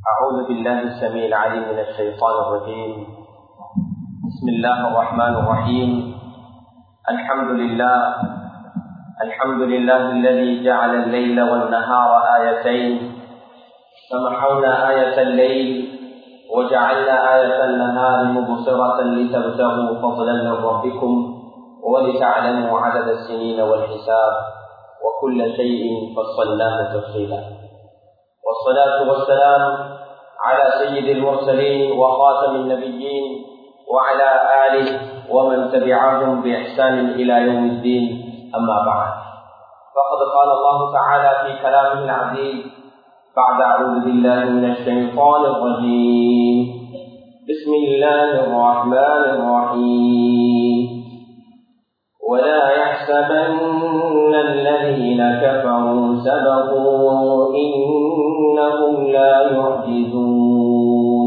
أعوذ بالله السميع العليم من الشيطان الرجيم بسم الله الرحمن الرحيم الحمد لله الحمد لله الذي جعل الليل والنهار آيتين فمحونا آية الليل وجعلنا آية النهار مبصرة لتبتغوا فضلا من ربكم ولتعلموا عدد السنين والحساب وكل شيء فصلناه تفصيلا والصلاة والسلام على سيد المرسلين وخاتم النبيين وعلى آله ومن تبعهم بإحسان إلى يوم الدين أما بعد فقد قال الله تعالى في كلامه العزيز بعد أعوذ بالله من الشيطان الرجيم بسم الله الرحمن الرحيم ولا يحسبن الذين كفروا سبقوا إنهم لا يعجزون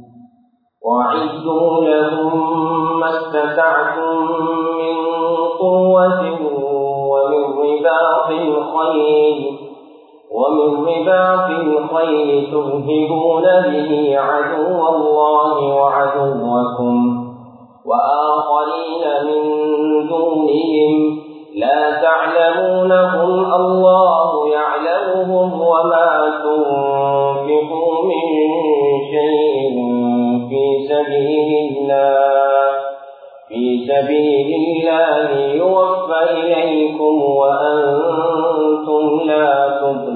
وأعدوا لهم ما استطعتم من قوة ومن رباط الخيل ومن رباط الخيل ترهبون به عدو الله وعدوكم وآخرين من دونهم لا تعلمونهم الله يعلمهم وما تنفقوا من شيء في سبيل الله في سبيل الله يوفى إليكم وأنتم لا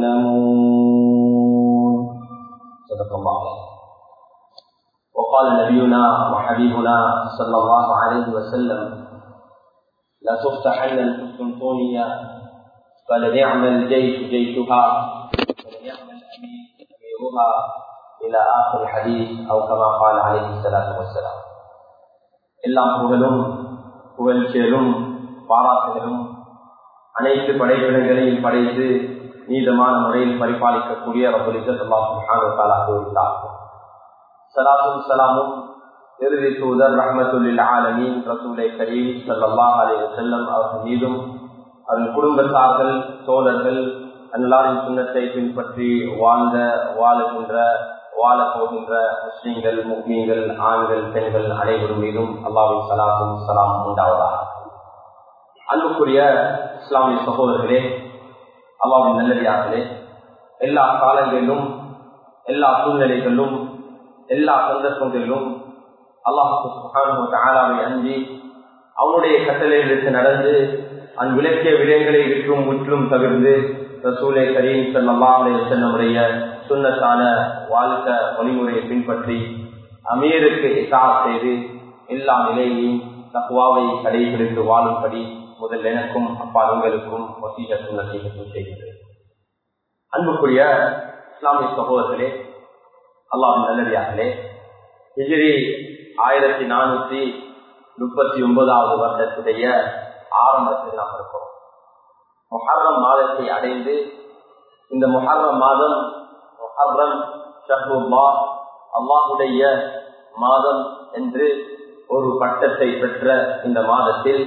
تظلمون صدق الله وقال نبينا وحبيبنا صلى الله عليه وسلم لا تفتحن القسطنطينية فلنعم الجيش جيشها ولنعم الأمير أميرها إلى آخر الحديث أو كما قال عليه الصلاة والسلام எல்லாம் புகழும் புகழ்ச்சியலும் பாராட்டுகளும் அனைத்து படைப்பிடங்களையும் படைத்து நீதமான முறையில் பரிபாலிக்கக்கூடிய சலாமும் சலாமும் இறுதி தூதர் ரஹமத்துல்லில் ஆலமீன் ரசூலை கரீம் சல்லாஹ் அலி செல்லம் அவர்கள் மீதும் அவர்கள் குடும்பத்தார்கள் தோழர்கள் அல்லாரின் சுண்ணத்தை பின்பற்றி வாழ்ந்த வாழுகின்ற வாழப் போகின்ற முஸ்லீம்கள் முக்மீன்கள் ஆண்கள் பெண்கள் அனைவரும் மீதும் அல்லாவின் சலாமும் சலாம் உண்டாவதாக அன்புக்குரிய இஸ்லாமிய சகோதரர்களே அல்லாவின் நல்லடியார்களே எல்லா காலங்களிலும் எல்லா சூழ்நிலைகளிலும் எல்லா சந்தர்ப்பங்களிலும் அல்லாஹாவை அஞ்சி அவனுடைய கட்டளைகளுக்கு நடந்து அந்த விளக்கிய விடயங்களை விற்றும் முற்றும் தவிர்த்து ரசூலை கரீம் சல்லாஹ் சென்னமுடைய சுண்ணத்தான வாழ்க்கை வழிமுறையை பின்பற்றி அமீருக்கு இசா செய்து எல்லா நிலையையும் தக்குவாவை கடைபிடித்து வாழும்படி முதல் எனக்கும் அப்பா உங்களுக்கும் வசீக சுண்ணத்தையும் செய்கிறது அன்புக்குரிய இஸ்லாமிய சகோதரர்களே அல்லாஹ் நல்லடியார்களே ஹிஜிரி ஆயிரத்தி நானூத்தி முப்பத்தி ஒன்பதாவது வருடத்துடைய ஆரம்பத்தில் நாம் இருக்கிறோம் மொஹர்ரம் மாதத்தை அடைந்து இந்த மொஹர்ரம் மாதம் மொஹர்ரம் ஷஹ்ருல்லா அல்லாஹுடைய மாதம் என்று ஒரு பட்டத்தை பெற்ற இந்த மாதத்தில்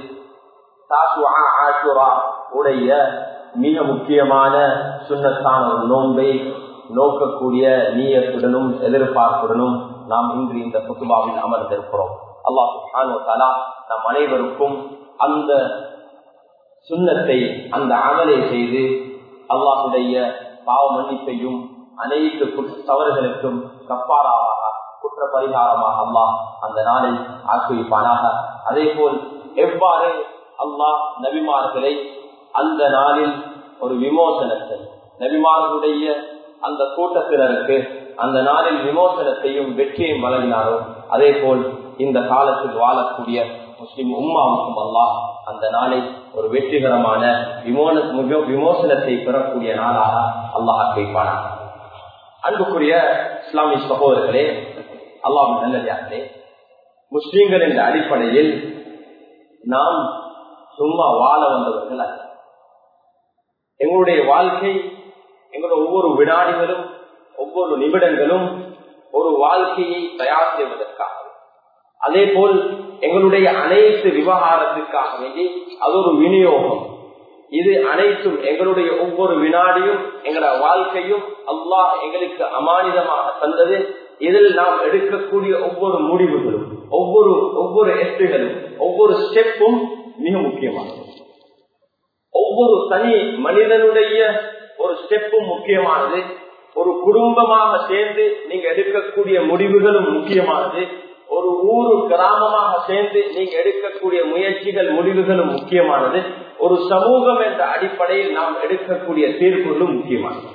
ஆஷுரா உடைய மிக முக்கியமான சுண்ணத்தான ஒரு நோன்பை நோக்கக்கூடிய நீயத்துடனும் எதிர்பார்ப்புடனும் நாம் இன்று இந்த புத்துபாவில் அமர்ந்திருக்கிறோம் அல்லாஹ் நம் அனைவருக்கும் அந்த சுண்ணத்தை அந்த அமலை செய்து அல்லாஹுடைய பாவ மன்னிப்பையும் அனைத்து தவறுகளுக்கும் கப்பாராவாக குற்ற பரிகாரமாக அல்லாஹ் அந்த நாளை ஆக்கிவிப்பானாக அதே போல் எவ்வாறு அல்லாஹ் நபிமார்களை அந்த நாளில் ஒரு விமோசனத்தை நபிமார்களுடைய அந்த கூட்டத்தினருக்கு அந்த நாளில் விமோசனத்தையும் வெற்றியையும் வழங்கினாரோ அதே போல் இந்த காலத்தில் வாழக்கூடிய முஸ்லிம் உம்மாவுக்கும் அல்லாஹ் அந்த நாளை ஒரு வெற்றிகரமான விமோன விமோசனத்தை பெறக்கூடிய நாளாக அல்லாஹ் வைப்பானார் அன்புக்குரிய இஸ்லாமிய சகோதரர்களே அல்லாஹ் நல்லதார்களே முஸ்லீம்கள் என்ற அடிப்படையில் நாம் சும்மா வாழ வந்தவர்கள் அல்ல எங்களுடைய வாழ்க்கை எங்களுடைய ஒவ்வொரு வினாடிகளும் ஒவ்வொரு நிமிடங்களும் ஒரு வாழ்க்கையை தயார் செய்வதற்காக அதே போல் எங்களுடைய அனைத்து விவகாரத்திற்காக வேண்டி அது ஒரு விநியோகம் இது அனைத்தும் எங்களுடைய ஒவ்வொரு வினாடியும் எங்களோட வாழ்க்கையும் அல்லாஹ் எங்களுக்கு அமானிதமாக தந்தது இதில் நாம் எடுக்கக்கூடிய ஒவ்வொரு முடிவுகளும் ஒவ்வொரு ஒவ்வொரு எட்டுகளும் ஒவ்வொரு ஸ்டெப்பும் மிக முக்கியமானது ஒவ்வொரு தனி மனிதனுடைய ஒரு ஸ்டெப்பும் முக்கியமானது ஒரு குடும்பமாக சேர்ந்து நீங்க எடுக்கக்கூடிய முடிவுகளும் முக்கியமானது ஒரு ஊரு கிராமமாக சேர்ந்து நீங்க எடுக்கக்கூடிய முயற்சிகள் முடிவுகளும் முக்கியமானது ஒரு சமூகம் என்ற அடிப்படையில் நாம் எடுக்கக்கூடிய தீர்ப்புகளும் முக்கியமானது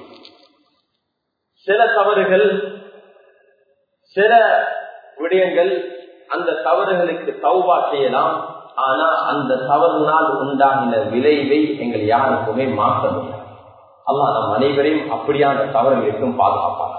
சில தவறுகள் சில விடயங்கள் அந்த தவறுகளுக்கு தௌபா செய்யலாம் ஆனா அந்த தவறுனால் உண்டாகின விளைவை எங்கள் யாருக்குமே மாற்ற முடியாது அல்லா நம் அனைவரையும் அப்படியான தவறுகளுக்கும் பாதுகாப்பாங்க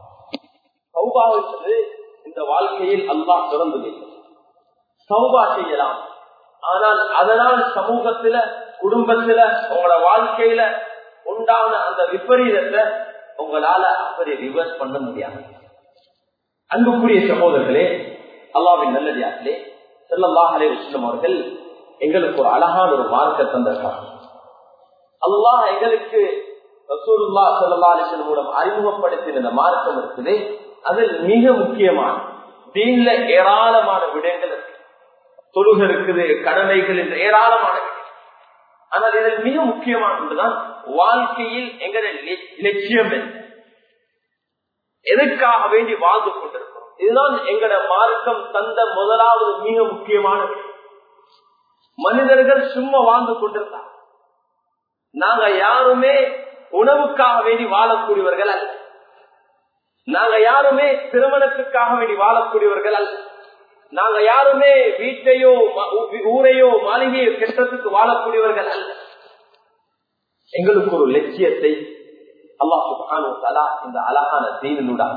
சௌபாவுக்கு இந்த வாழ்க்கையில் அல்லாஹ் திறந்து சௌபா செய்யலாம் ஆனால் அதனால் சமூகத்துல குடும்பத்துல உங்களோட வாழ்க்கையில உண்டான அந்த விபரீதத்தை உங்களால அப்படி ரிவர்ஸ் பண்ண முடியாது அன்புக்குரிய சகோதரர்களே அல்லாவின் நல்லடியார்களே செல்லல்லாஹலே விஸ்லம் அவர்கள் எங்களுக்கு ஒரு அழகான ஒரு மார்க்க தந்திருக்காங்க அல்லாஹ் எங்களுக்கு ரசூலுல்லா சல்லா அலிஸ்லம் மூலம் அறிமுகப்படுத்தின இந்த மார்க்கம் இருக்குது அதில் மிக முக்கியமான தீன்ல ஏராளமான விடயங்கள் இருக்கு தொழுக இருக்குது கடமைகள் என்று ஏராளமான ஆனால் இதில் மிக முக்கியமானதுதான் வாழ்க்கையில் எங்களுடைய லட்சியம் என்ன எதற்காக வேண்டி வாழ்ந்து கொண்டிருக்கிறோம் இதுதான் எங்கட மார்க்கம் தந்த முதலாவது மிக முக்கியமான மனிதர்கள் சும்மா வாழ்ந்து கொண்டிருந்தார் நாங்க யாருமே உணவுக்காக வேண்டி வாழக்கூடியவர்கள் அல்ல நாங்க யாருமே திருமணத்துக்காக வேண்டி வாழக்கூடியவர்கள் அல்ல நாங்க யாருமே வீட்டையோ ஊரையோ மாளிகையோ கெட்டத்துக்கு வாழக்கூடியவர்கள் அல்ல எங்களுக்கு ஒரு லட்சியத்தை அல்லாஹு இந்த அழகான தீனினூடாக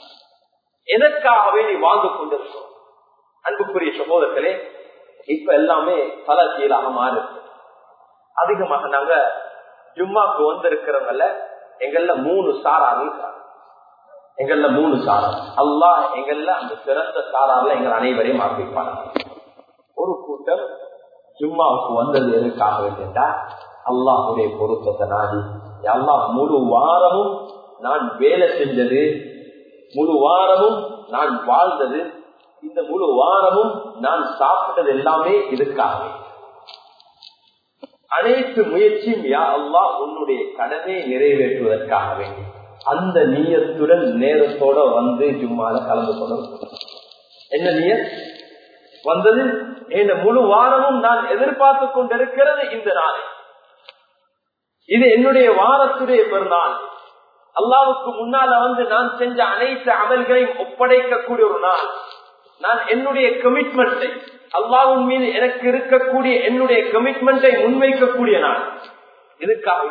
எதற்காக வேண்டி வாழ்ந்து கொண்டிருக்கிறோம் அன்புக்குரிய சகோதரர்களே இப்ப எல்லாமே பல சீராக மாறு அதிகமாக நாங்க ஜும்மாக்கு வந்திருக்கிறவங்கள எங்கள்ல மூணு சாராக இருக்கிறாங்க எங்கள்ல மூணு சாரா அல்லாஹ் எங்கள்ல அந்த சிறந்த சாரால எங்கள் அனைவரையும் ஆக்கிப்பாங்க ஒரு கூட்டம் ஜும்மாவுக்கு வந்தது எதுக்காக வேண்டியா அல்லாஹுடைய பொருத்தத்தை நாடி அல்லாஹ் முழு வாரமும் நான் வேலை செஞ்சது முழு வாரமும் நான் வாழ்ந்தது இந்த முழு வாரமும் நான் சாப்பிட்டது எல்லாமே இதுக்காக அனைத்து முயற்சியும் யா அல்லா உன்னுடைய கடமையை நிறைவேற்றுவதற்காக வேண்டி அந்த நீயத்துடன் நேரத்தோட வந்து ஜும்மால கலந்து கொள்ள என்ன நீயத் வந்தது இந்த முழு வாரமும் நான் எதிர்பார்த்து கொண்டிருக்கிறது இந்த நாளை இது என்னுடைய வாரத்துடைய பெருநாள் அல்லாவுக்கு முன்னால வந்து நான் செஞ்ச அனைத்து அமல்களையும் ஒப்படைக்கக்கூடிய ஒரு நாள் நான் என்னுடைய கமிட்மெண்ட்டை அல்லாவின் மீது எனக்கு இருக்கக்கூடிய என்னுடைய கமிட்மெண்ட்டை முன்வைக்கக்கூடிய நாள் இதுக்காக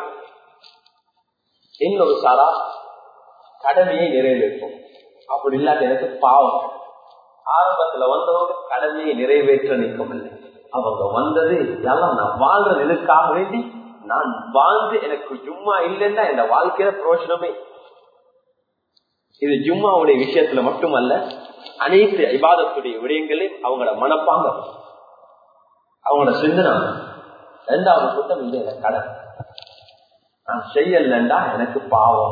இன்னொரு சாரா கடமையை நிறைவேற்றும் அப்படி இல்லாத எனக்கு பாவம் ஆரம்பத்துல வந்தவங்க கடமையை நிறைவேற்ற நிற்கவில்லை அவங்க வந்தது எல்லாம் நான் வாழ்றது இதுக்காக வேண்டி நான் வாழ்ந்து எனக்கு ஜும்மா இல்லைன்னா இந்த வாழ்க்கையில பிரோஷனமே இது ஜும்மாவுடைய விஷயத்துல மட்டுமல்ல அனைத்து இபாதத்துடைய விடயங்களையும் அவங்களோட மனப்பாங்க அவங்களோட சிந்தனை ரெண்டாவது கூட்டம் இல்லை எனக்கு கடன் நான் செய்யலண்டா எனக்கு பாவம்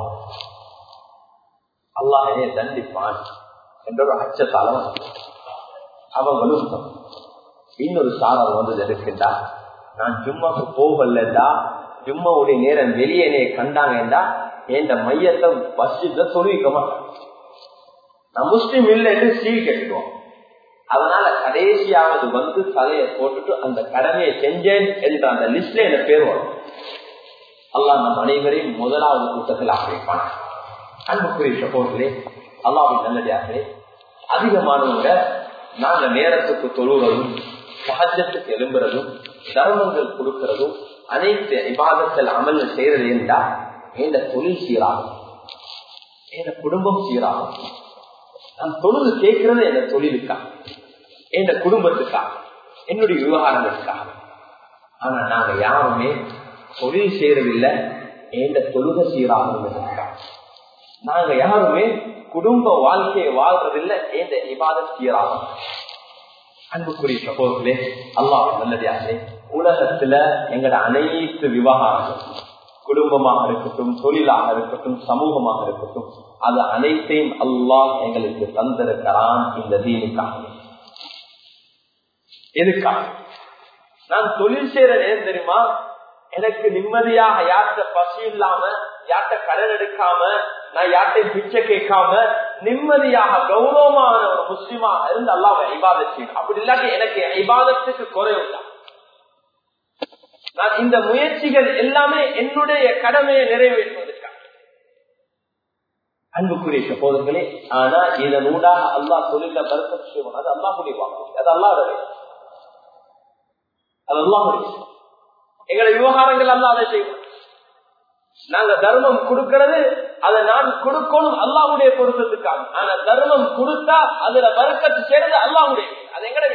அல்லாஹ் என்னை தண்டிப்பான் என்ற ஒரு அச்சத்தாலும் அவங்களும் இன்னொரு சாதம் வந்து இருக்கின்றா நான் ஜும்மாக்கு போகலண்டா ஜும்மாவுடைய நேரம் வெளியே என்னைய கண்டாங்கடா என் மையத்தை வசித்த தொழுவிக்க மாட்டேன் நான் முஸ்லீம் இல்லைன்னு சீல் கட்டுவோம் அதனால கடைசியாவது வந்து தலையை போட்டுட்டு அந்த கடமையை செஞ்சேன் என்ற அந்த லிஸ்ட்ல என்ன பேர் வரும் அல்லாஹ் நம் அனைவரையும் முதலாவது கூட்டத்தில் ஆரம்பிப்பான் அன்புக்குரிய சப்போர்களே அல்லாவின் நல்லடியார்களே அதிகமானவங்க நாங்க நேரத்துக்கு தொழுகிறதும் சகஜத்துக்கு எழும்புறதும் தர்மங்கள் கொடுக்கிறதும் அனைத்து விவாதத்தில் அமல் செய்யறது என்றா எந்த தொழில் சீராகும் எந்த குடும்பம் சீராகும் நான் தொழுது கேட்கிறது என் தொழிலுக்காக என் குடும்பத்துக்காக என்னுடைய விவகாரங்களுக்காக ஆனா நாங்க யாருமே தொழில் செய்யறதில்லை எந்த தொழுக சீராகும் நாங்க யாருமே குடும்ப வாழ்க்கையை வாழ்றதில்லை எந்த விவாத சீராகும் அன்புக்குரிய சகோதரர்களே அல்லாஹ் நல்லதாகவே உலகத்துல எங்கட அனைத்து விவகாரங்கள் குடும்பமாக இருக்கட்டும் தொழிலாக இருக்கட்டும் சமூகமாக இருக்கட்டும் அது அனைத்தையும் அல்லாஹ் எங்களுக்கு தந்திருக்கிறான் இந்த தீனுக்காக எதுக்காக நான் தொழில் செய்யற நேரம் தெரியுமா எனக்கு நிம்மதியாக யார்கிட்ட பசி இல்லாம யார்கிட்ட கடன் எடுக்காம நான் யார்கிட்டையும் பிச்சை கேட்காம நிம்மதியாக கௌரவமான ஒரு முஸ்லிமா இருந்து அல்லாம ஐபாதத் செய்யணும் அப்படி இல்லாட்டி எனக்கு ஐபாதத்துக்கு குறைவுதான் நான் இந்த முயற்சிகள் எல்லாமே என்னுடைய கடமையை நிறைவேற்றுவதற்காக அன்புக்குரிய சகோதரர்களே ஆனா இதன் ஊடாக அல்லா தொழில பருத்த செய்வோம் அது அல்லாஹுடைய வாக்கு அது அல்லாத அது அல்லாஹுடைய எங்களை விவகாரங்கள் அல்ல அதை செய்வோம் நாங்க தர்மம் கொடுக்கிறது அதை நான் கொடுக்கணும் அல்லாவுடைய பொருத்தத்துக்காக ஆனா தர்மம் கொடுத்தா அதுல வர்க்கத்து சேர்ந்து அல்லாவுடைய அது எங்கட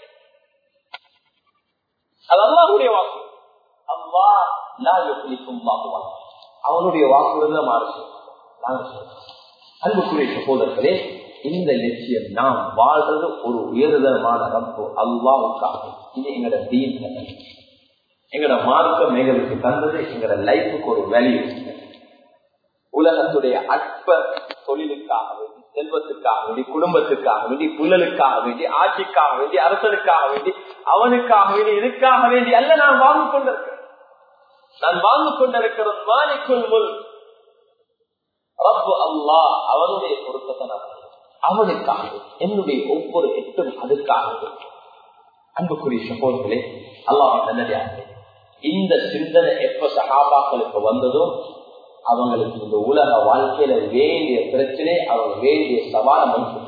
அது அல்லாவுடைய வாக்கு அல்லா லா யுக்லிக்கும் வாக்குவான் அவனுடைய வாக்குறுதில மாறு அன்புக்குரிய சகோதரர்களே இந்த லட்சியம் நாம் வாழ்றது ஒரு உயர்தரமான ரப்பு அல்லாவுக்காக இது எங்களோட தீன் எங்களோட மார்க்கம் எங்களுக்கு தந்தது எங்களோட லைஃபுக்கு ஒரு வேல்யூ உலகத்துடைய அற்ப தொழிலுக்காக வேண்டி செல்வத்துக்காக வேண்டி குடும்பத்துக்காக வேண்டி புள்ளலுக்காக வேண்டி ஆட்சிக்காக வேண்டி அரசனுக்காக வேண்டி அவனுக்காக வேண்டி இதுக்காக வேண்டி அல்ல நான் வாழ்ந்து கொண்டிருக்கிறேன் நான் வாழ்ந்து கொண்டிருக்கிறேன் மாலிக்குள் முல் ரப்பு அல்லா அவனுடைய பொருத்தத்தை நான் அவனுக்காக என்னுடைய ஒவ்வொரு எட்டும் அதுக்காக அன்புக்குரிய சகோதரர்களே அல்லாஹ் நல்லதாக இந்த சிந்தனை எப்ப சகாபாக்களுக்கு வந்ததோ அவங்களுக்கு இந்த உலக வாழ்க்கையில வேண்டிய பிரச்சனை அவங்க வேண்டிய சவால மனுஷன்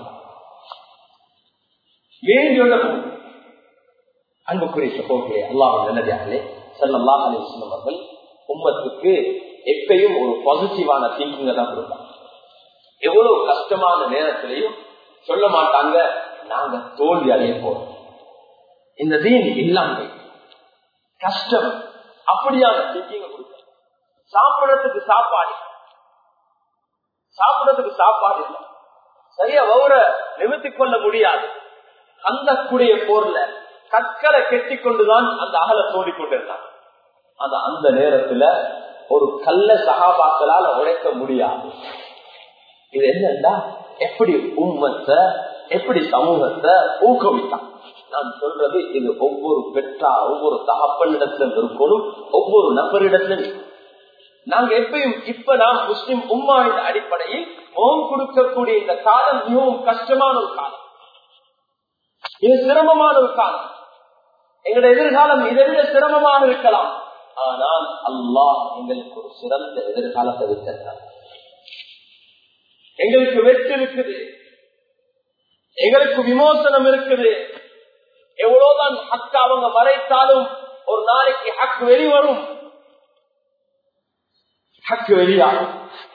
வேண்டிய அன்புக்குரிய சகோதரே அல்லாஹ் நல்லதாகலே செல்லல்லாஹ் அலி அவர்கள் உம்மத்துக்கு எப்பயும் ஒரு பாசிட்டிவான திங்கிங்க தான் கொடுப்பாங்க எவ்வளவு கஷ்டமான நேரத்திலையும் சொல்ல மாட்டாங்க நாங்க தோல்வி அடைய போறோம் இந்த தீன் இல்லாமல் கஷ்டம் அப்படியான திங்கிங்க கொடுக்க சாப்பிடறதுக்கு சாப்பாடு சாப்பிடறதுக்கு சாப்பாடு இல்லை சரியா வவுற நிமித்தி கொள்ள முடியாது அந்த கூடிய போர்ல கற்களை கெட்டி கொண்டுதான் அந்த அகல தோண்டி கொண்டிருந்தாங்க அந்த அந்த நேரத்துல ஒரு கல்ல சகாபாக்களால உழைக்க முடியாது இது என்னன்னா எப்படி உண்மத்தை எப்படி சமூகத்தை ஊக்குவித்தான் நான் சொல்றது இது ஒவ்வொரு பெற்றா ஒவ்வொரு தகப்பனிடத்திலும் இருக்கணும் ஒவ்வொரு நபரிடத்திலும் நாங்க எப்பயும் இப்ப நாம் முஸ்லிம் உம்மாவின் அடிப்படையில் ஓம் கொடுக்கக்கூடிய இந்த காலம் மிகவும் கஷ்டமான ஒரு காலம் இது சிரமமான ஒரு காலம் எங்களோட எதிர்காலம் இதை விட சிரமமாக இருக்கலாம் ஆனால் அல்லாஹ் எங்களுக்கு ஒரு சிறந்த எதிர்காலத்தை விட்டார் எங்களுக்கு வெற்றி இருக்குது எங்களுக்கு விமோசனம் இருக்குது எவ்வளவுதான் ஹக்கு அவங்க மறைத்தாலும் ஒரு நாளைக்கு ஹக்கு வெளிவரும் ஹக்கு வெளியாகும்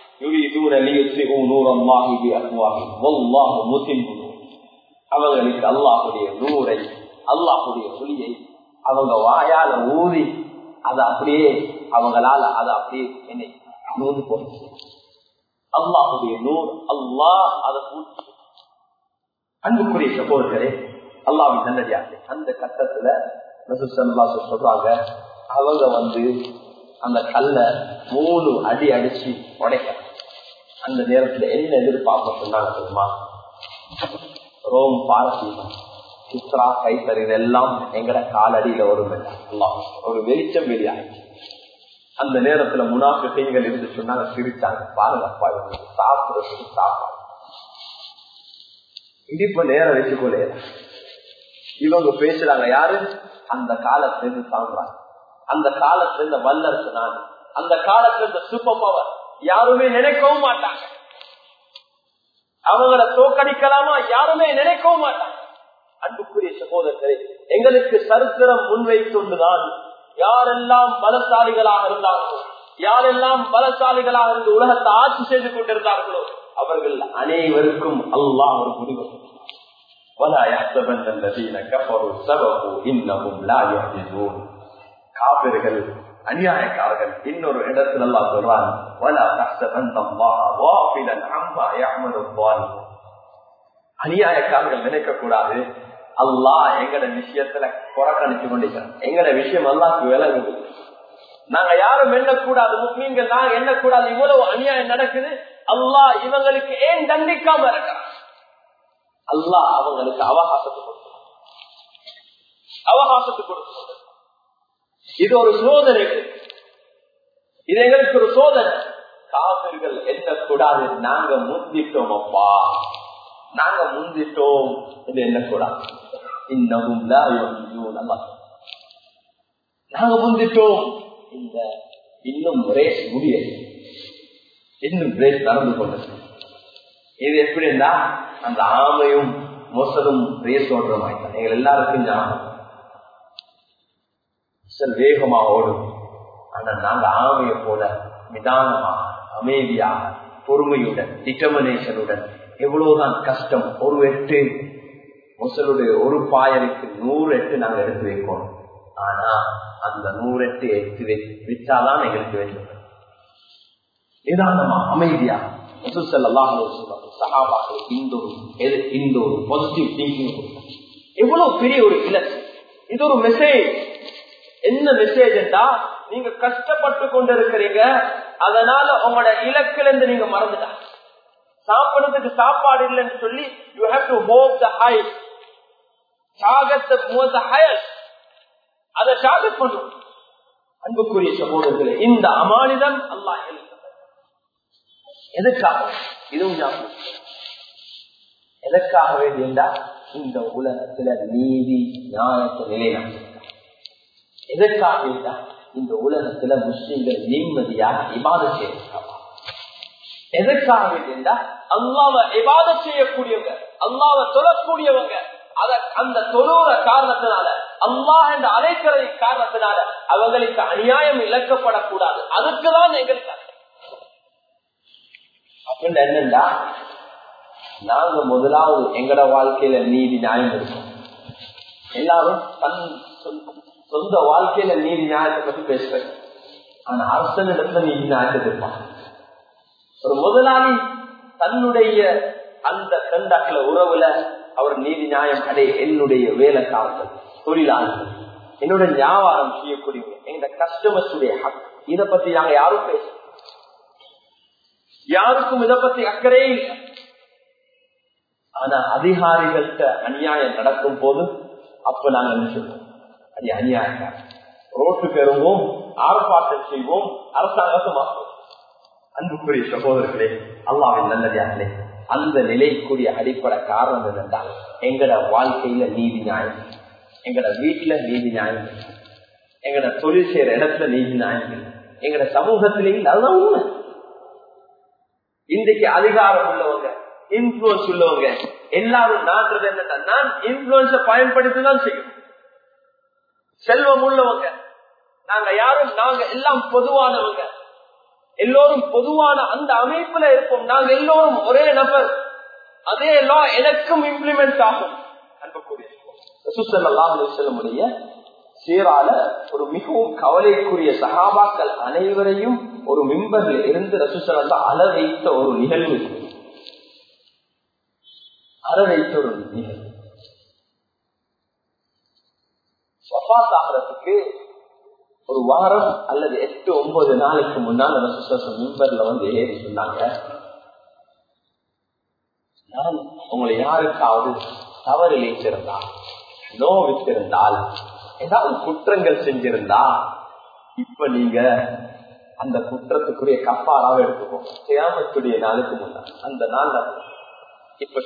அவங்களுக்கு அல்லாஹுடைய நூரை அல்லாஹுடைய ஒளியை அவங்க வாயால ஊதி அது அப்படியே அவங்களால அது அப்படியே என்னை நூறு போச்சு அல்லாஹுடைய நூல் அல்லாஹ் அதை பூச்சி அன்புக்குரிய சகோதரரே அல்லாவின் நல்லடியாக அந்த கட்டத்துல சொல்றாங்க அவங்க வந்து அந்த கல்ல மூணு அடி அடிச்சு உடைக்க அந்த நேரத்துல என்ன எதிர்பார்க்க சொன்னாங்க தெரியுமா ரோம் பாரசீகம் சித்ரா கைத்தறி இதெல்லாம் எங்கட காலடியில வரும் ஒரு வெளிச்சம் வெளியாகிச்சு அந்த நேரத்துல முனாஃபிகள் இருந்து சொன்னாங்க சிரிச்சாங்க பாருங்கப்பா இவங்க சாப்பிடுறதுக்கு சாப்பாடு இடிப்ப நேரம் வச்சுக்கொள்ளே இவங்க பேசுறாங்க யாரு அந்த காலத்துல இருந்து சாப்பிடுறாங்க அந்த காலத்துல இருந்த வல்லரசு நாடு அந்த காலத்துல இருந்த சூப்பர் பவர் யாருமே நினைக்கவும் மாட்டாங்க அவங்கள தோக்கடிக்கலாமா யாருமே நினைக்கவும் மாட்டாங்க அன்புக்குரிய சகோதரர்களே எங்களுக்கு சரித்திரம் முன்வைத்துண்டுதான் யாரெல்லாம் பலசாலிகளாக இருந்தார்களோ யாரெல்லாம் பலசாலிகளாக இருந்து உலகத்தை ஆட்சி செய்து கொண்டிருந்தார்களோ அவர்கள் அனைவருக்கும் அல்லாஹ் ஒரு முடிவு காவிர்கள் அநியாயக்காரர்கள் இன்னொரு இடத்துல எல்லாம் சொல்றாங்க அநியாயக்காரர்கள் நினைக்க கூடாது அல்லாஹ் எங்கட விஷயத்துல புறக்கணிச்சு கொண்டிருக்கிறோம் எங்கட விஷயம் அல்லாஹ்க்கு விலகுது நாங்க யாரும் எண்ணக்கூடாது முஸ்லீம்கள் நாங்க எண்ணக்கூடாது இவ்வளவு அநியாயம் நடக்குது அல்லாஹ் இவங்களுக்கு ஏன் தண்டிக்காம இருக்கிறான் அல்லாஹ் அவங்களுக்கு அவகாசத்தை கொடுக்கிறான் அவகாசத்தை கொடுக்கிறது இது ஒரு சோதனை இது எங்களுக்கு ஒரு சோதனை காவிர்கள் எண்ணக்கூடாது நாங்க முந்திட்டோம் அப்பா நாங்க முந்திட்டோம் இது எண்ணக்கூடாது இன்னமும் நாங்க முந்திட்டோம் இந்த இன்னும் ரேஸ் முடியல இன்னும் ரேஸ் நடந்து கொண்டது இது எப்படின்னா அந்த ஆமையும் மொசலும் ரேஸ் ஓடுற மாதிரி எங்கள் எல்லாருக்கும் ஞாபகம் சில வேகமா ஓடும் ஆனா நாங்க ஆமையை போல நிதானமா அமைதியா பொறுமையுடன் டிட்டர்மினேஷனுடன் எவ்வளவுதான் கஷ்டம் ஒரு எட்டு முசலுடைய ஒரு பாயலுக்கு நூறு எட்டு நாங்க எடுத்து வைக்கணும் ஆனா அந்த நூறு எட்டு எடுத்து வச்சாதான் எங்களுக்கு வேண்டும் நிதானமா அமைதியா சகாபாக்களுக்கு இந்த ஒரு இந்த ஒரு பாசிட்டிவ் திங்கிங் எவ்வளவு பெரிய ஒரு இலக்கு இது ஒரு மெசேஜ் என்ன மெசேஜ் என்றா நீங்க கஷ்டப்பட்டு கொண்டு இருக்கிறீங்க அதனால உங்களோட இலக்குல இருந்து நீங்க மறந்துட்டா சாப்பிடுறதுக்கு சாப்பாடு இல்லைன்னு சொல்லி you have to hope the high சாகத்தை ஹயர் அதை டார்கெட் பண்ணும் அன்புக்குரிய சகோதரர்களே இந்த அமானிதம் அல்லாஹ் எதுக்காக இதுவும் ஞாபகம் எதற்காக வேண்டியா இந்த உலகத்துல நீதி நியாயத்தை நிலைநாட்டு எதற்காக வேண்டா இந்த உலகத்துல முஸ்லிம்கள் நிம்மதியாக இபாத செய்யறாங்க எதற்காக வேண்டியா அல்லாவை இபாத செய்யக்கூடியவங்க அல்லாவை தொழக்கூடியவங்க அத அந்த தொழுற காரணத்தினால அல்லாஹ் என்று அழைக்கிறது காரணத்தினால அவங்களுக்கு அநியாயம் இழக்கப்படக்கூடாது அதுக்குதான் எங்களுக்கு அப்படின்னு என்னண்டா நாங்க முதலாவது எங்கட வாழ்க்கையில நீதி நியாயம் இருக்கும் எல்லாரும் தன் சொந்த வாழ்க்கையில நீதி நியாயத்தை பத்தி பேசுறேன் ஆனா அரசனிடத்துல நீதி நியாயத்தை இருப்பான் ஒரு முதலாளி தன்னுடைய அந்த கண்டாக்கில உறவுல அவர் நீதி நியாயம் அடைய என்னுடைய வேலைக்காரர்கள் தொழிலாளர்கள் என்னோட வியாபாரம் செய்யக்கூடியவங்க எங்க கஸ்டமர்ஸ் உடைய ஹக் இத பத்தி நாங்க யாரும் பேச யாருக்கும் இத பத்தி அக்கறையே இல்லை ஆனா அதிகாரிகள்கிட்ட அநியாயம் நடக்கும் போது அப்ப நாங்க என்ன சொல்றோம் அது அநியாயம் ரோட்டுக்கு இறங்குவோம் ஆர்ப்பாட்டம் செய்வோம் அரசாங்கத்தை மாற்றுவோம் அன்புக்குரிய சகோதரர்களே அல்லாவின் நல்லதார்களே அந்த நிலைக்குரிய அடிப்படை காரணம் என்னென்றால் எங்கட வாழ்க்கையில நீதி நியாயம் எங்கட வீட்டுல நீதி நியாயம் எங்கட தொழில் செய்யற இடத்துல நீதி நியாயம் எங்கட சமூகத்திலேயும் அதுதான் உண்மை இன்றைக்கு அதிகாரம் உள்ளவங்க இன்ஃபுளுன்ஸ் உள்ளவங்க எல்லாரும் நாட்டுறது என்னன்னா நான் இன்ஃபுளுன்ஸ பயன்படுத்தி தான் செய்யும் செல்வம் உள்ளவங்க நாங்க யாரும் நாங்க எல்லாம் பொதுவானவங்க எல்லோரும் பொதுவான அந்த அமைப்புல இருப்போம் நாங்க எல்லோரும் ஒரே நபர் அதே லா எனக்கும் இம்ப்ளிமெண்ட் ஆகும் அன்புக்குரிய செல்லமுடைய சீரால ஒரு மிகவும் கவலைக்குரிய சகாபாக்கள் அனைவரையும் ஒரு மிம்பரில் இருந்து ரசூசலா அல வைத்த ஒரு நிகழ்வு அல வைத்த ஒரு நிகழ்வு வஃத் ஆகிறதுக்கு ஒரு வாரம் அல்லது எட்டு ஒன்பது நாளைக்கு முன்னால் மிம்பர்ல வந்து ஏறி சொன்னாங்க நான் உங்களை யாருக்காவது தவறு இழைத்திருந்தால் நோவித்திருந்தால் ஏதாவது குற்றங்கள் செஞ்சிருந்தா இப்ப நீங்க அந்த குற்றத்துக்குரிய கப்பாராக எடுத்துக்கோ கியாமத்துடைய நாளுக்கு முன்னாள் அந்த நாள் இப்ப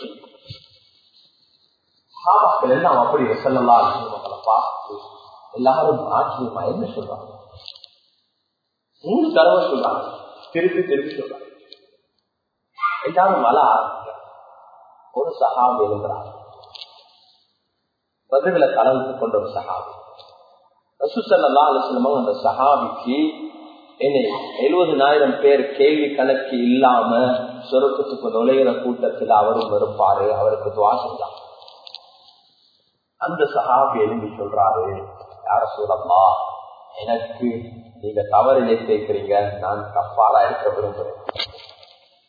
சாபாக்கள் எல்லாம் அப்படி சொல்லலாம் அவங்களை பார்த்து எல்லாரும் ஆச்சரியமா என்ன சொல்றாங்க மூணு தடவை சொல்றாங்க திருப்பி திருப்பி சொல்றாங்க எல்லாரும் மழை ஆரம்பிக்க ஒரு சகாபி எழுதுறாங்க பதில கலந்து கொண்ட ஒரு சகாபி ரசூசல்லா அலுவலமும் அந்த சகாபிக்கு என்னை எழுபதுனாயிரம் பேர் கேள்வி கணக்கு இல்லாம சொருக்கத்துக்கு நுழையிற கூட்டத்தில் அவரும் இருப்பாரு அவருக்கு துவா செஞ்சாங்க அந்த சகாபி எழுதி சொல்றாரு யார சொல்லம்மா எனக்கு நீங்க தவறு நினைத்திருக்கிறீங்க நான் தப்பாரா இருக்க விரும்புறேன்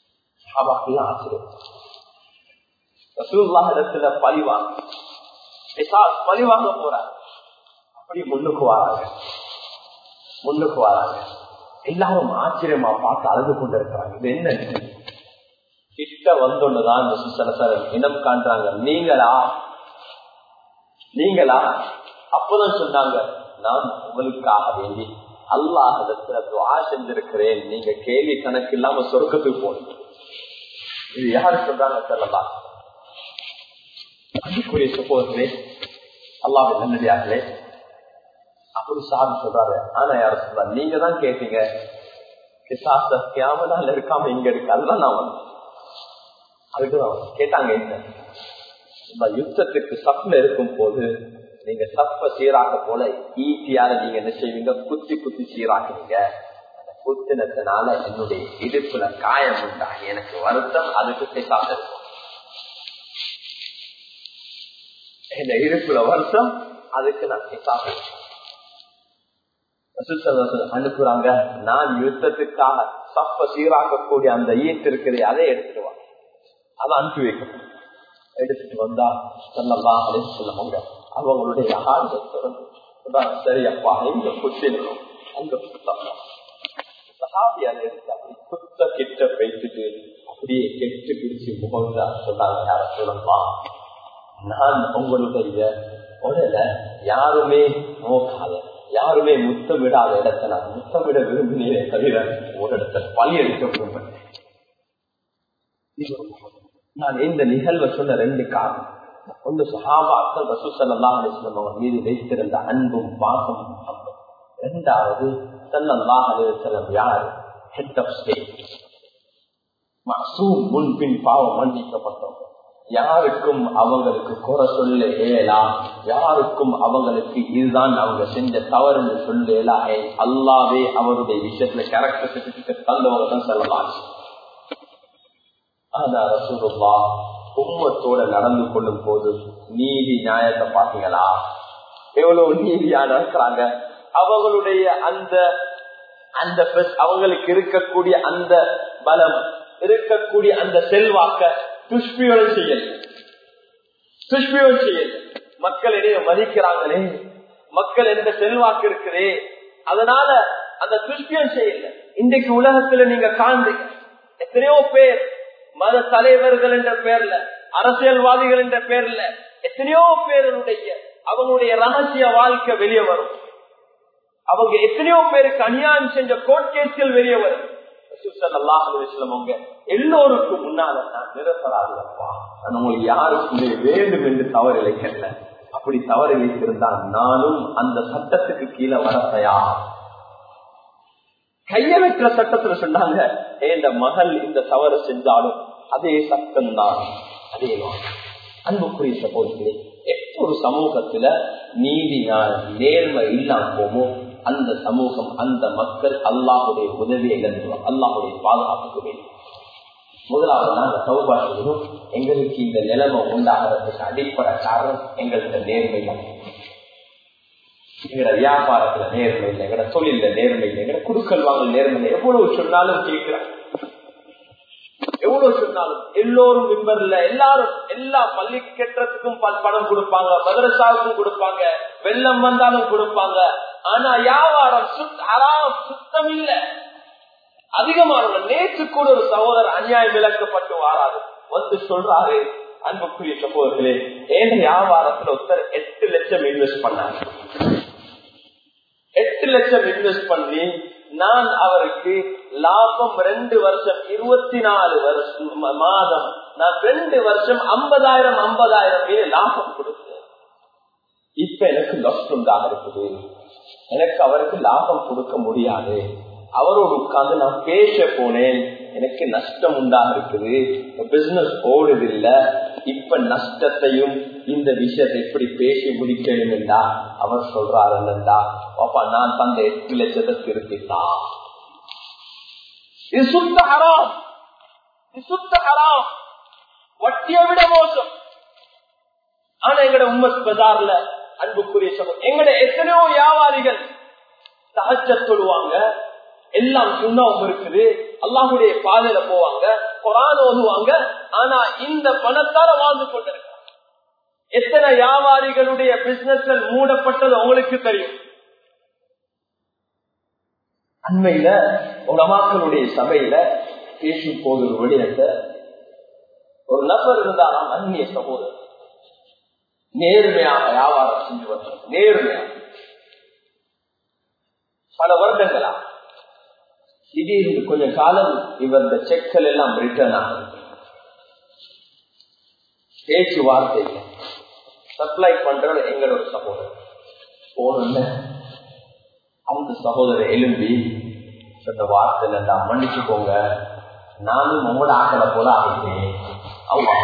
சகாபாக்கெல்லாம் ஆச்சரியம் ரசூல்லா இடத்துல பழிவாங்க பழிவாங்க போறார் அப்படி முன்னுக்கு வராங்க முன்னுக்கு வராங்க எல்லாரும் ஆச்சரியமா பார்த்து அழுது கொண்டு இருக்கிறாங்க இது என்ன கிட்ட வந்தோன்னுதான் இந்த சுசலசரம் இனம் காண்றாங்க நீங்களா நீங்களா அப்பதான் சொன்னாங்க நான் உங்களுக்காக வேண்டி அல்லாஹிடத்துல துவா செஞ்சிருக்கிறேன் நீங்க கேள்வி கணக்கு இல்லாம சொர்க்கத்துக்கு போனீங்க இது யாரு சொல்றாங்க சொல்லலாம் அன்புக்குரிய சப்போதரே அல்லாஹ் நல்லடியார்களே அப்படி சாமி சொல்றாரு ஆனா யார சொல்றா நீங்க தான் கேட்டீங்க கிசாச கேமலால இருக்காம இங்க இருக்கு அதுதான் நான் வந்தேன் அதுக்குதான் கேட்டாங்க என்ன இந்த யுத்தத்துக்கு சப்ல இருக்கும் போது நீங்க சப்ப சீராக்க போல ஈஸியால நீங்க என்ன செய்வீங்க குத்தி குத்தி சீராக்குவீங்க அந்த குத்தினத்தினால என்னுடைய இடுப்புல காயம் உண்டாகி எனக்கு வருத்தம் அதுக்கு பேசாத இருக்கும் இந்த இடுப்புல வருத்தம் அதுக்கு நான் பேசாத அனுப்புறாங்க நான் யுத்தத்துக்காக சப்ப சீராக்கக்கூடிய அந்த ஈட்டு இருக்குது அதை எடுத்துடுவாங்க அதை அனுப்பி வைக்கணும் எடுத்துட்டு வந்தா சொல்லலாம் அப்படின்னு சொல்லுவாங்க அவங்களுடைய ஆழ்ந்த சரி அப்பா எங்க குத்திடணும் அங்க குத்தலாம் சகாபியால எடுத்து அப்படி குத்த கிட்ட பேசிட்டு அப்படியே கெட்டு பிடிச்சு முகந்தா சொன்னாங்க யார சொல்லலாம் நான் உங்களுடைய உடல யாருமே நோக்காத யாருமே முத்தமிடாத இடத்தை நான் முத்தமிட விரும்பினேன் தவிர ஒரு இடத்துல பழி எடுக்க விரும்புறேன் நான் இந்த நிகழ்வை சொன்ன ரெண்டு காரணம் ஒன்று சஹாபாக்கள் ரசூசல்லாம் அலிஸ்லம் அவர் மீது வைத்திருந்த அன்பும் பாசம் இரண்டாவது சல்லல்லாஹ் அலிவசலம் யார் ஹெட் ஆஃப் ஸ்டேட் மசூம் முன்பின் பாவம் மன்னிக்கப்பட்டவங்க யாருக்கும் அவங்களுக்கு குறை சொல்ல இயலா யாருக்கும் அவங்களுக்கு இதுதான் அவங்க செஞ்ச தவறுன்னு சொல்ல இயலா அல்லாவே அவருடைய விஷயத்துல கேரக்டர் சர்டிபிகேட் தந்தவங்க தான் சொல்லலாம் ஆனா ரசூலுல்லா உம்மத்தோட நடந்து கொள்ளும் போது நீதி நியாயத்தை பாத்தீங்களா எவ்வளவு நீதியா நடக்கிறாங்க அவங்களுடைய அந்த அந்த அவங்களுக்கு இருக்கக்கூடிய அந்த பலம் இருக்கக்கூடிய அந்த செல்வாக்க துஷ்பியோகம் செய்யல துஷ்பியோகம் செய்யல மக்கள் இடையே மதிக்கிறாங்களே மக்கள் எந்த செல்வாக்கு இருக்குதே அதனால அந்த துஷ்பியம் செய்யல இன்றைக்கு உலகத்துல நீங்க காண்றீங்க எத்தனையோ பேர் மத தலைவர்கள் என்ற பேர்ல அரசியல்வாதிகள் என்ற பேர்ல எத்தனையோ பேருடைய அவங்களுடைய ரகசிய வாழ்க்கை வெளியே வரும் அவங்க எத்தனையோ பேருக்கு அநியாயம் செஞ்ச கோர்ட் கேஸ்கள் வெளியே வரும் எல்லோருக்கும் முன்னால நான் நிரப்பராதப்பா நான் உங்களுக்கு யாருக்குமே வேண்டும் என்று தவறு இழைக்கல அப்படி தவறு இழைத்திருந்தால் நானும் அந்த சட்டத்துக்கு கீழே வர தயார் கையெழுக்கிற சட்டத்துல சொன்னாங்க இந்த மகள் இந்த தவறு செஞ்சாலும் அதே சட்டம் தான் அதே அன்புக்குரிய சகோதரர்களே எப்ப ஒரு சமூகத்துல நீதி நேர்மை இல்லாம போமோ அந்த சமூகம் அந்த மக்கள் அல்லாஹுடைய உதவியை இழந்துடும் அல்லாஹுடைய பாதுகாப்புக்கு வேண்டும் முதலாவது நாங்க சௌபா செய்யணும் எங்களுக்கு இந்த நிலைமை உண்டாகிறதுக்கு அடிப்படை காரணம் எங்களுக்கு நேர்மை எங்கட வியாபாரத்துல நேர்மை இல்லை எங்கட தொழில நேர்மை இல்லை எங்கட குடுக்கல் வாங்கல் நேர்மை இல்லை எவ்வளவு சொன்னாலும் கேட்கிறேன் எவ்வளவு சொன்னாலும் எல்லோரும் மிம்பர்ல எல்லாரும் எல்லா பள்ளி கெட்டத்துக்கும் பணம் கொடுப்பாங்க மதரசாவுக்கும் கொடுப்பாங்க வெள்ளம் வந்தாலும் கொடுப்பாங்க ஆனா வியாபாரம் அறாம் சுத்தம் இல்ல அதிகமான நேற்று கூட ஒரு சகோதரர் அநியாயம் விளக்கப்பட்டு வாராது வந்து சொல்றாரு அன்புக்குரிய சகோதரர்களே ஏன் வியாபாரத்துல ஒருத்தர் எட்டு லட்சம் இன்வெஸ்ட் பண்ணாங்க எட்டு லட்சம் இன்வெஸ்ட் பண்ணி நான் அவருக்கு லாபம் ரெண்டு வருஷம் இருபத்தி நாலு வருஷம் மாதம் நான் ரெண்டு வருஷம் ஐம்பதாயிரம் ஐம்பதாயிரம் பேர் லாபம் கொடுத்தேன் இப்ப எனக்கு நஷ்டம் தான் இருக்குது எனக்கு அவருக்கு லாபம் கொடுக்க முடியாது அவரோடு உட்கார்ந்து நான் பேச போனேன் எனக்கு நஷ்டம் உண்டாக இருக்குது பிசினஸ் ஓடுதில்ல இப்ப நஷ்டத்தையும் இந்த விஷயத்தை எப்படி பேசி முடிக்கணும் என்றா அவர் சொல்றாரு என்னண்டா பாப்பா நான் தந்த எட்டு லட்சத்தை திருப்பித்தான் இது சுத்த ஹராம் இது சுத்த ஹராம் வட்டியை விட மோசம் ஆனா எங்கட உம்மத் பஜார்ல அன்புக்குரிய சமம் எங்கட எத்தனையோ வியாபாரிகள் தகச்ச சொல்லுவாங்க எல்லாம் சுண்ணாவும் இருக்குது அல்லாஹுடைய பாதையில போவாங்க குரான் ஓதுவாங்க ஆனா இந்த பணத்தால வாழ்ந்து கொண்டிருக்காங்க எத்தனை வியாபாரிகளுடைய பிசினஸ்கள் மூடப்பட்டது உங்களுக்கு தெரியும் அண்மையில உலமாக்களுடைய சபையில பேசும் போது ஒரு விடயத்தை ஒரு நபர் இருந்தாலும் அந்நிய சகோதரர் நேர்மையாக வியாபாரம் செஞ்சு வந்தார் நேர்மையாக பல வருடங்களா திடீர்னு கொஞ்ச காலம் இவர் இந்த செக்கள் எல்லாம் ரிட்டர்ன் ஆகுது பேச்சுவார்த்தை இல்லை சப்ளை பண்றது எங்களோட சகோதரர் போன அந்த சகோதரர் எலும்பி இந்த வார்த்தையில நான் மன்னிச்சுக்கோங்க நானும் உங்களோட ஆக்களை போல ஆகிட்டேன் அவ்வா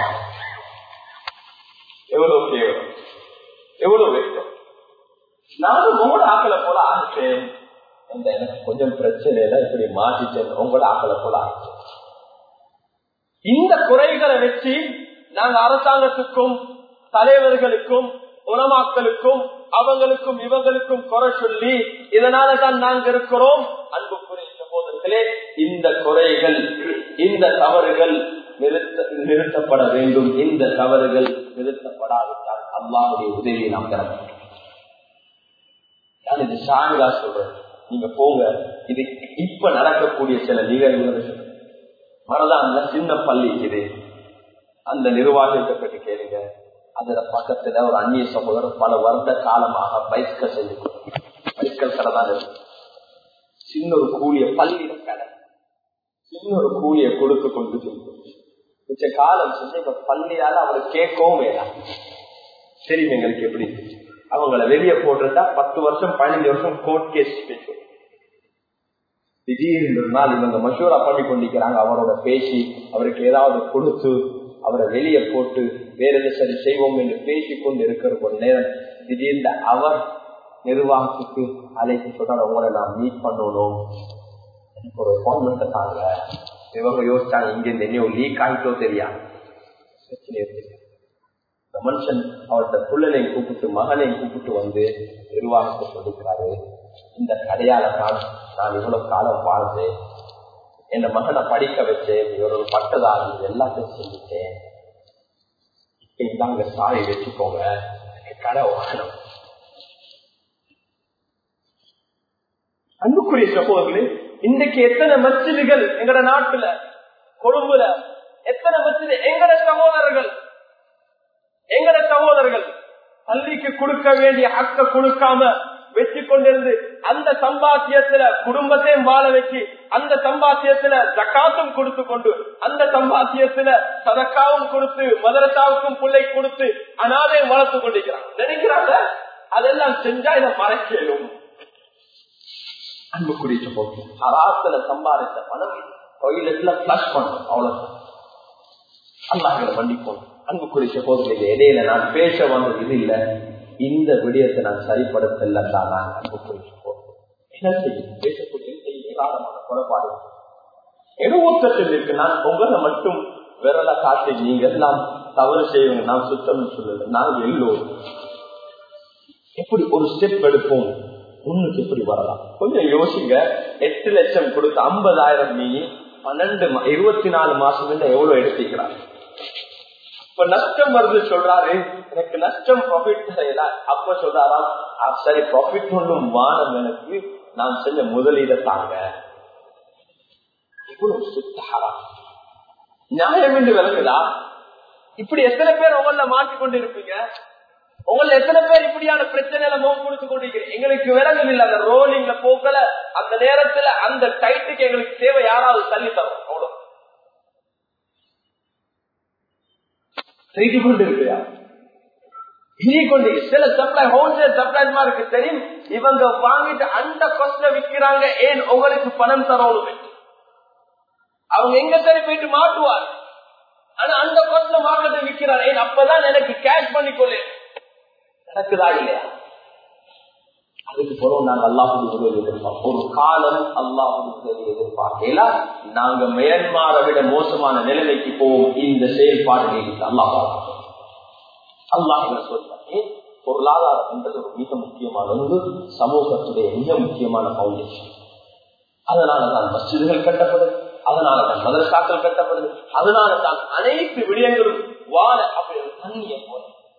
எவ்வளவு கேவலம் எவ்வளவு வெட்கம் நானும் உங்களோட ஆக்களை போல ஆகிட்டேன் இந்த எனக்கு கொஞ்சம் பிரச்சனையில இப்படி மாற்றிட்டேன் உங்களோட ஆக்களை போல ஆகிட்டேன் இந்த குறைகளை வச்சு நாங்க அரசாங்கத்துக்கும் தலைவர்களுக்கும் உணமாக்களுக்கும் அவங்களுக்கும் இவங்களுக்கும் குறை சொல்லி இதனால தான் நாங்க இருக்கிறோம் அன்புக்குரிய சகோதரர்களே இந்த குறைகள் இந்த தவறுகள் நிறுத்த நிறுத்தப்பட வேண்டும் இந்த தவறுகள் நிறுத்தப்படாவிட்டால் அல்லாவுடைய உதவியை நாம் பெற வேண்டும் நான் இது சாங்கா சொல்றேன் நீங்க போங்க இது இப்ப நடக்கக்கூடிய சில நிகழ்வுகள் மனதான சின்ன பள்ளி இது அந்த நிர்வாகத்தை பற்றி கேளுங்க அதுல பக்கத்துல ஒரு அந்நிய சகோதரர் பல வருட காலமாக பைஸ்கல் செஞ்சு பைஸ்கல் கடை தான் இருக்கு சின்ன ஒரு கூலிய பள்ளியில கடை சின்ன ஒரு கூலிய கொடுத்து கொண்டு மிச்ச காலம் செஞ்சு இப்ப பள்ளியால அவர் கேட்கவும் வேண்டாம் தெரியும் எங்களுக்கு எப்படி அவங்கள வெளியே போட்டுட்டா பத்து வருஷம் பதினஞ்சு வருஷம் கோர்ட் கேஸ் பேசும் திடீர்னு ஒரு நாள் இவங்க மஷூரா பண்ணி கொண்டிருக்கிறாங்க அவரோட பேசி அவருக்கு ஏதாவது கொடுத்து அவரை வெளியே போட்டு வேற எது சரி செய்வோம் என்று பேசிக் கொண்டு இருக்கிற ஒரு நேரம் திடீர்னு அவர் நிர்வாகத்துக்கு அழைத்து சொன்னார் உங்களை நான் மீட் பண்ணணும் எனக்கு ஒரு அப்பாயின்மெண்ட் தாங்க இவங்க யோசிச்சாங்க இங்க இருந்து என்ன லீக் ஆகிட்டோ தெரியாது பிரச்சனையோ தெரியாது இந்த மனுஷன் அவர்கிட்ட புள்ளனையும் கூப்பிட்டு மகனையும் கூப்பிட்டு வந்து நிர்வாகத்தை சொல்லிக்கிறாரு இந்த கடையால தான் நான் இவ்வளவு காலம் வாழ்ந்தேன் என் மகனை படிக்க வச்சேன் இவர் ஒரு பட்டதாரி எல்லாத்தையும் செஞ்சுட்டேன் இப்ப இந்தாங்க சாரி வச்சுக்கோங்க கடை வாங்கணும் அன்புக்குரிய சகோதரர்களே இன்றைக்கு எத்தனை மச்சிதுகள் எங்கட நாட்டுல கொழும்புல எத்தனை மச்சிது எங்கட சகோதரர்கள் எங்கட சகோதரர்கள் பள்ளிக்கு கொடுக்க வேண்டிய அக்க கொடுக்காம வச்சு கொண்டிருந்து அந்த சம்பாத்தியத்துல குடும்பத்தையும் வாழ வச்சு அந்த சம்பாத்தியத்துல ஜக்காத்தும் கொடுத்து கொண்டு அந்த சம்பாத்தியத்துல சதக்காவும் கொடுத்து மதரசாவுக்கும் பிள்ளை கொடுத்து அனாதையும் வளர்த்து கொண்டிருக்கிறாங்க நினைக்கிறாங்க அதெல்லாம் செஞ்சா இதை மறைக்கலும் அன்புக்குரிய போட்டு ஹராத்துல சம்பாதித்த பணம் டொய்லெட்ல பிளஷ் பண்ணும் அவ்வளவுதான் அல்லாஹில மன்னிப்போம் அன்புக்குரிய போதும் இடையில நான் பேச வந்தது இது இல்ல இந்த விடயத்தை நான் சரிப்படுத்தல தான் நான் அன்புக்குரிய போதும் என்ன செய்யும் பேசக்கூடிய ஏராளமான குறைபாடு எழுவத்தத்தில் இருக்கு நான் உங்களை மட்டும் விரல காட்டி நீங்க எல்லாம் தவறு செய்வீங்க நான் சுத்தம் சொல்லல நாங்க எல்லோரும் எப்படி ஒரு ஸ்டெப் எடுப்போம் முன்னுக்கு எப்படி வரலாம் கொஞ்சம் யோசிங்க எட்டு லட்சம் கொடுத்து ஐம்பதாயிரம் நீ பன்னெண்டு இருபத்தி நாலு மாசம் எவ்வளவு எடுத்துக்கிறாங்க இப்ப நஷ்டம் வருது சொல்றாரு எனக்கு நஷ்டம் ப்ராஃபிட் செய்யல அப்ப சொல்றாராம் சரி ப்ராஃபிட் ஒன்றும் வானம் எனக்கு நான் செஞ்ச முதலீட தாங்க இவ்வளவு சுத்தகரா நியாயம் என்று விளக்குதா இப்படி எத்தனை பேர் உங்கள மாட்டிக்கொண்டு இருப்பீங்க உங்களை எத்தனை பேர் இப்படியான பிரச்சனையில முகம் கொடுத்து கொண்டிருக்கிறீங்க எங்களுக்கு விளங்கும் இல்லை அந்த ரோலிங்ல போக்கல அந்த நேரத்துல அந்த டைட்டுக்கு எங்களுக்கு தேவை யாராவது தள்ளி தரும் அவ்வளவு செய்து கொண்டு இருக்கிறா இனி கொண்டு சில சப்ளை ஹோல்சேல் சப்ளைஸ் இருக்கு தெரியும் இவங்க வாங்கிட்டு அந்த கொஸ்ட விற்கிறாங்க ஏன் உங்களுக்கு பணம் தரணும் அவங்க எங்க சரி போயிட்டு மாட்டுவார் ஆனா அந்த கொஸ்ட மார்க்கெட்டை விற்கிறார் ஏன் அப்பதான் எனக்கு கேஷ் பண்ணிக்கொள்ளு நடக்குதா இல்லையா அதுக்கு பிறகு நாங்க அல்லாஹுடைய உதவி எதிர்பார்ப்போம் ஒரு காலம் அல்லாஹுடைய உதவி எதிர்பார்க்கல நாங்க மியான்மாரை விட மோசமான நிலைமைக்கு போவோம் இந்த செயல்பாடு நீடித்து அல்லாஹ் அல்லாஹ் சொல்றேன் பொருளாதாரம் என்பது ஒரு மிக முக்கியமான ஒன்று சமூகத்துடைய மிக முக்கியமான பவுண்டேஷன் அதனாலதான் மசிதுகள் கட்டப்படுது அதனாலதான் மதரசாக்கள் கட்டப்படுது அதனாலதான் அனைத்து விடயங்களும் வாழ அப்படி ஒரு தண்ணிய போல அன்புக்குரிய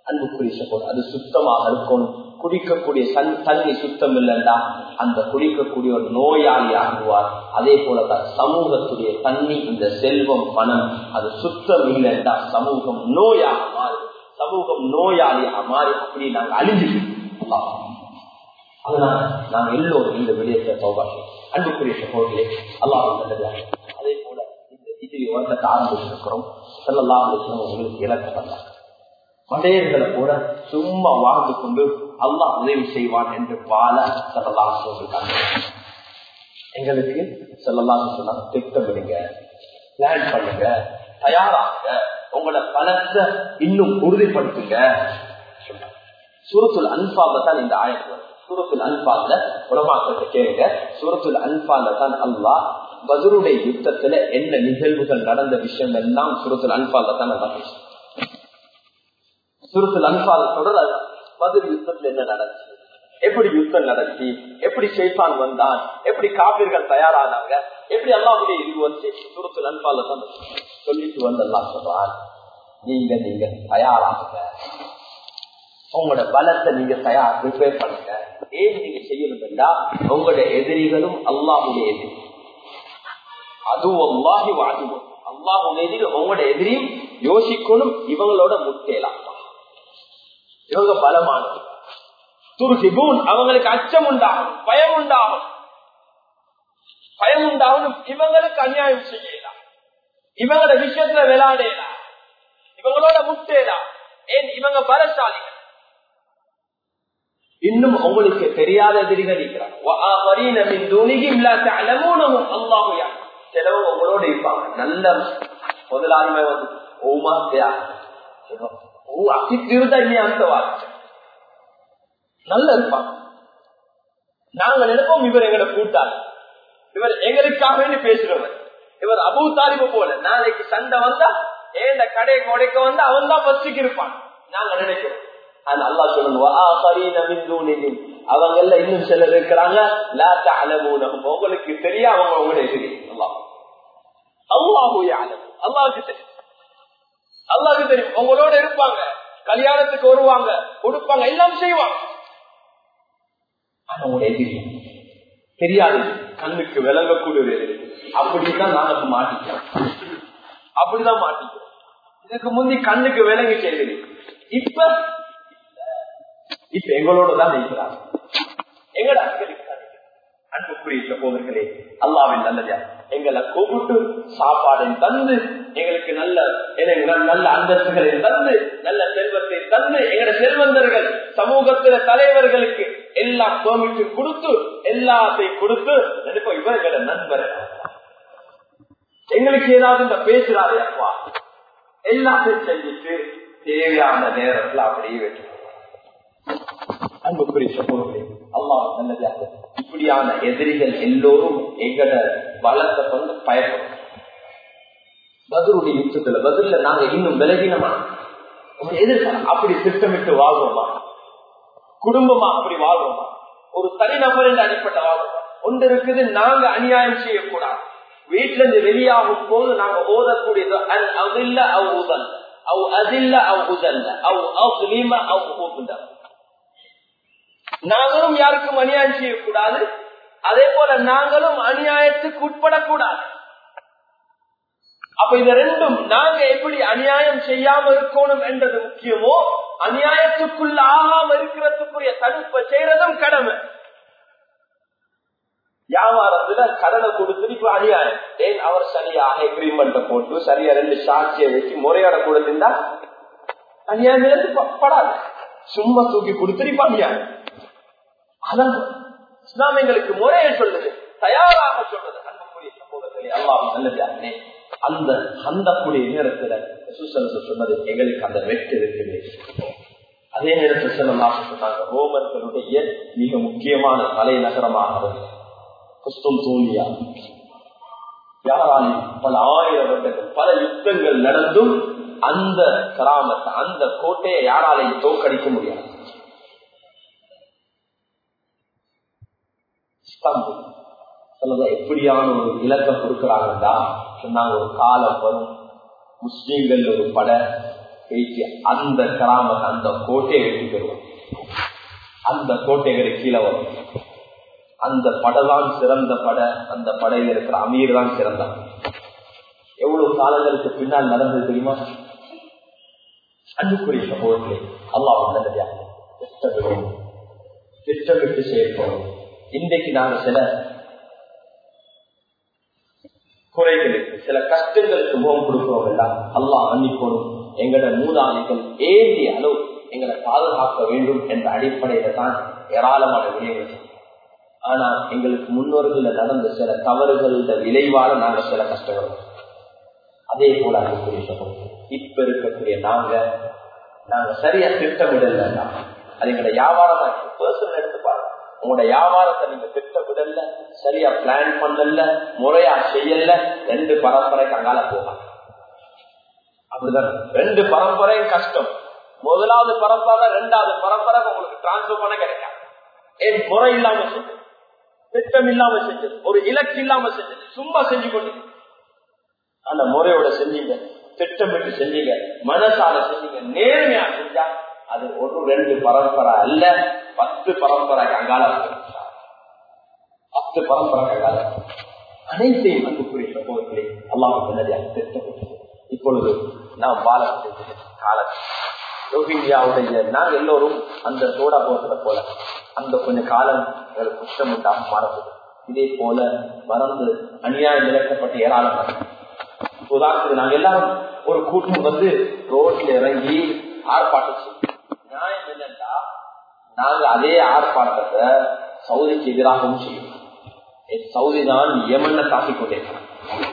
போது அது சுத்தமாக இருக்கணும் குடிக்கக்கூடிய தண்ணி சுத்தம் இல்லைண்டா அந்த குடிக்கக்கூடிய ஒரு நோயாளி ஆகுவார் அதே போலதான் சமூகத்துடைய தண்ணி இந்த செல்வம் பணம் அது சுத்தம் இல்லைண்டா சமூகம் நோயாக மாறி சமூகம் நோயாளியாக மாறி அப்படி நாங்கள் அழிஞ்சிருக்கோம் அதனால நாங்கள் எல்லோரும் இந்த விடயத்தை சௌபாஷம் அன்புக்குரிய சகோதரே அல்லாஹ் அதே போல இந்த இது வருடத்தை ஆரம்பிச்சிருக்கிறோம் செல்லலாம் உங்களுக்கு இலக்கப்பட்டாங்க மடையர்களை கூட சும்மா வாழ்ந்து கொண்டு அல்லாஹ் உதவி செய்வான் என்று வாழ செல்லலாம் சொல்லிருக்காங்க எங்களுக்கு செல்லலாம் சொன்னா திட்டமிடுங்க பிளான் பண்ணுங்க தயாராக உங்களோட பலத்தை இன்னும் உறுதிப்படுத்துங்க சூரத்துல் அன்பால தான் இந்த ஆயத்து வரும் சூரத்துல் அன்பால உலமாக்கத்தை கேளுங்க சூரத்துல் அன்பால தான் அல்லாஹ் பதருடைய யுத்தத்துல என்ன நிகழ்வுகள் நடந்த விஷயம் எல்லாம் சூரத்துல் அன்பால தான் நல்லா பேசும் சுருத்தில் அன்பால் தொடர் பதில் யுத்தத்தில் என்ன நடந்துச்சு எப்படி யுத்தம் நடத்தி எப்படி ஷெய்பான் வந்தான் எப்படி காப்பீர்கள் தயாரானாங்க எப்படி எல்லாருடைய இது வந்து சுருத்தில் அன்பால தான் சொல்லிட்டு வந்து எல்லாம் சொல்றான் நீங்க நீங்க தயாராகுங்க உங்களோட பலத்தை நீங்க தயார் ப்ரிப்பேர் பண்ணுங்க ஏன் நீங்க செய்யணும்னா உங்களோட எதிரிகளும் அல்லாஹுடைய எதிரி அதுவும் அல்லாஹி வாதுவோம் அல்லாஹுடைய எதிரி உங்களோட எதிரியும் யோசிக்கணும் இவங்களோட முட்டேலாம் இவங்க பலமானது துருகிபூன் அவங்களுக்கு அச்சம் உண்டாகும் பயம் உண்டாகும் பயம் உண்டாகணும் இவங்களுக்கு அநியாயம் செய்யலாம் இவங்களோட விஷயத்துல விளையாடலாம் இவங்களோட முட்டேலாம் ஏன் இவங்க பலசாலிகள் இன்னும் உங்களுக்கு தெரியாத எதிரிகள் இருக்கிறாங்க சிலவங்க உங்களோட இருப்பாங்க நல்ல முதலாளிமை வந்து ஓமா ஓ அசித்திருந்தா இல்லையா அந்த வார்த்தை நல்ல இருப்பாங்க நாங்க நினைப்போம் இவர் எங்களை கூட்டாளி இவர் எங்களுக்காக வேண்டி பேசுறவர் இவர் அபு தாலிபு போல நாளைக்கு சண்டை வந்தா ஏந்த கடை கொடைக்க வந்து அவன் தான் பஸ்டிக்கு இருப்பான் நாங்க நினைக்கிறோம் அது அல்லா சொல்லணும் அவங்க இன்னும் சிலர் இருக்கிறாங்க உங்களுக்கு தெரியும் அவங்க உங்களுடைய எதிரி அல்லாஹு அல்லாவுக்கு தெரியும் அல்லாவுக்கு தெரியும் உங்களோட இருப்பாங்க கல்யாணத்துக்கு வருவாங்க கொடுப்பாங்க எல்லாம் செய்வாங்க அவங்களுடைய எதிரி தெரியாது கண்ணுக்கு விளங்கக்கூடிய ஒரு எதிரி அப்படித்தான் நாங்க மாட்டிக்கிறோம் அப்படிதான் மாட்டிக்கிறோம் இதுக்கு முந்தி கண்ணுக்கு விளங்கி செய்தி இப்ப இப்ப எங்களோட தான் நிற்கிறாங்க எங்கட அன்புக்குரிய சகோதரர்களே அல்லாவின் நல்லதா எங்களை கூப்பிட்டு சாப்பாடை தந்து எங்களுக்கு நல்ல நல்ல அந்தஸ்துகளை தந்து நல்ல செல்வத்தை தந்து எங்கட செல்வந்தர்கள் சமூகத்தில தலைவர்களுக்கு எல்லாம் சோமிட்டு கொடுத்து எல்லாத்தையும் கொடுத்து நினைப்போம் இவர்கள நண்பர் எங்களுக்கு ஏதாவது இந்த பேசுறாரு அப்பா எல்லாத்தையும் செஞ்சுட்டு தேவையான நேரத்துல அப்படியே வச்சு அன்புக்குரிய சகோதரர்களே அல்லாஹ் நல்லதாக இப்படியான எதிரிகள் எல்லோரும் எங்கட பலத்தை கொண்டு பயப்படும் பதிலுடைய யுத்தத்துல பதில நாங்க இன்னும் விலகினமா எதிர்க்க அப்படி திட்டமிட்டு வாழ்றோமா குடும்பமா அப்படி வாழ்றோமா ஒரு தனிநபர் என்று அடிப்பட்ட வாழ்றோமா ஒன்று இருக்குது நாங்க அநியாயம் செய்யக்கூடாது வீட்டுல இருந்து வெளியாகும் போது நாங்க ஓதக்கூடியது அல் அதில்ல அவ் உதல் அவ் அதில்ல அவ் உதல்ல அவ் அவ்லீம அவ் உதல் நாங்களும் யாருக்கும் அநியாயம் செய்யக்கூடாது அதே போல நாங்களும் அநியாயத்துக்கு உட்படக்கூடாது அப்ப இது ரெண்டும் நாங்க எப்படி அநியாயம் செய்யாம இருக்கணும் என்றது முக்கியமோ அநியாயத்துக்குள்ள ஆகாம இருக்கிறதுக்குரிய தடுப்பை செய்யறதும் கடமை வியாபாரத்துல கடனை கொடுத்து இப்ப அநியாயம் ஏன் அவர் சரியாக எக்ரிமெண்ட் போட்டு சரியா ரெண்டு சாட்சியை வச்சு முறையாட கொடுத்திருந்தா அநியாயம் படாது சும்மா தூக்கி கொடுத்துட்டு இப்ப அநியாயம் அதான் இஸ்லாமியங்களுக்கு முறையை சொல்லுது தயாராக சொல்றது அன்புக்குரிய சமூகத்திலே அல்லாஹ் நல்லதாகனே அந்த அந்தக்கூடிய நேரத்துல சொன்னது எங்களுக்கு அந்த வெட்டு இருக்குது அதே நேரத்தில் சொல்லலாம் சொன்னாங்க ரோமர்களுடைய மிக முக்கியமான தலைநகரமாக குஸ்தும் தூணியா யாராலும் பல ஆயிரம் வருடங்கள் பல யுத்தங்கள் நடந்தும் அந்த கிராமத்தை அந்த கோட்டையை யாராலையும் தோக்கடிக்க முடியாது எப்படியான ஒரு இலக்கம் கொடுக்கிறாங்கடா சொன்னாங்க ஒரு காலம் வரும் முஸ்லீம்கள் ஒரு படை பேச்சு அந்த கிராமம் அந்த கோட்டையை வெட்டி பெறுவோம் அந்த கோட்டைகளை கீழே வரும் அந்த படைதான் சிறந்த படை அந்த படையில் இருக்கிற அமீர் தான் சிறந்தான் எவ்வளவு காலங்களுக்கு பின்னால் நடந்தது தெரியுமா அன்புக்குரிய சமூகத்திலே அல்லாஹ் நல்லதையா திட்டமிடும் திட்டமிட்டு செயல்படும் இன்றைக்கு நாங்கள் சில குறைகளுக்கு சில கஷ்டங்களுக்கு முகம் கொடுக்கிறோம் எல்லாம் அல்லாஹ் மன்னிக்கணும் எங்களோட மூதாதைகள் ஏந்திய அளவு எங்களை பாதுகாக்க வேண்டும் என்ற அடிப்படையில தான் ஏராளமான விளைவுகள் ஆனா எங்களுக்கு முன்னோர்கள் நடந்த சில தவறுகள விளைவால நாங்க சில கஷ்டங்கள் அதே போல அன்புக்குரிய சமூகம் இப்ப இருக்கக்கூடிய நாங்க நாங்க சரியா திட்டமிடல அது எங்களோட வியாபாரமா பர்சனல் எடுத்து பாருங்க உங்களோட வியாபாரத்தை நீங்க திட்டமிடல சரியா பிளான் பண்ணல முறையா செய்யல ரெண்டு பரம்பரைக்கு அங்கால போகலாம் அப்படிதான் ரெண்டு பரம்பரையும் கஷ்டம் முதலாவது பரம்பரை ரெண்டாவது பரம்பரை உங்களுக்கு டிரான்ஸ்பர் பண்ண கிடைக்காது ஏன் முறை இல்லாம செஞ்சு திட்டம் இல்லாம செஞ்சது ஒரு இலக்கு இல்லாம செஞ்சது சும்மா செஞ்சு கொண்டு அந்த முறையோட செஞ்சீங்க திட்டமிட்டு செஞ்சீங்க மனசால செஞ்சீங்க நேர்மையா செஞ்சா அது ஒரு ரெண்டு பரம்பரை அல்ல பத்து பரம்பரை அங்கால பத்து பரம்பரை அங்கால அனைத்தையும் அன்புக்குரிய சமூகத்திலே அல்லாமல் நல்லதாக திட்டமிட்டு இப்பொழுது நாம் வாழ காலம் ரோஹிங்கியாவுடைய நாங்கள் எல்லோரும் அந்த சோடா போட்டத போல அந்த கொஞ்ச காலம் எங்களுக்கு குற்றம் உண்டாக மறந்தது இதே போல மறந்து அநியாயம் இழக்கப்பட்ட ஏராளம் உதாரணத்துக்கு நாங்க எல்லாரும் ஒரு கூட்டம் வந்து ரோட்ல இறங்கி ஆர்ப்பாட்டம் செய்யும் நியாயம் என்னன்னா நாங்க அதே ஆர்ப்பாட்டத்தை சவுதிக்கு எதிராகவும் செய்யும் சவுதி தான் யமன்ல தாக்கிக் கொண்டிருக்கிறான்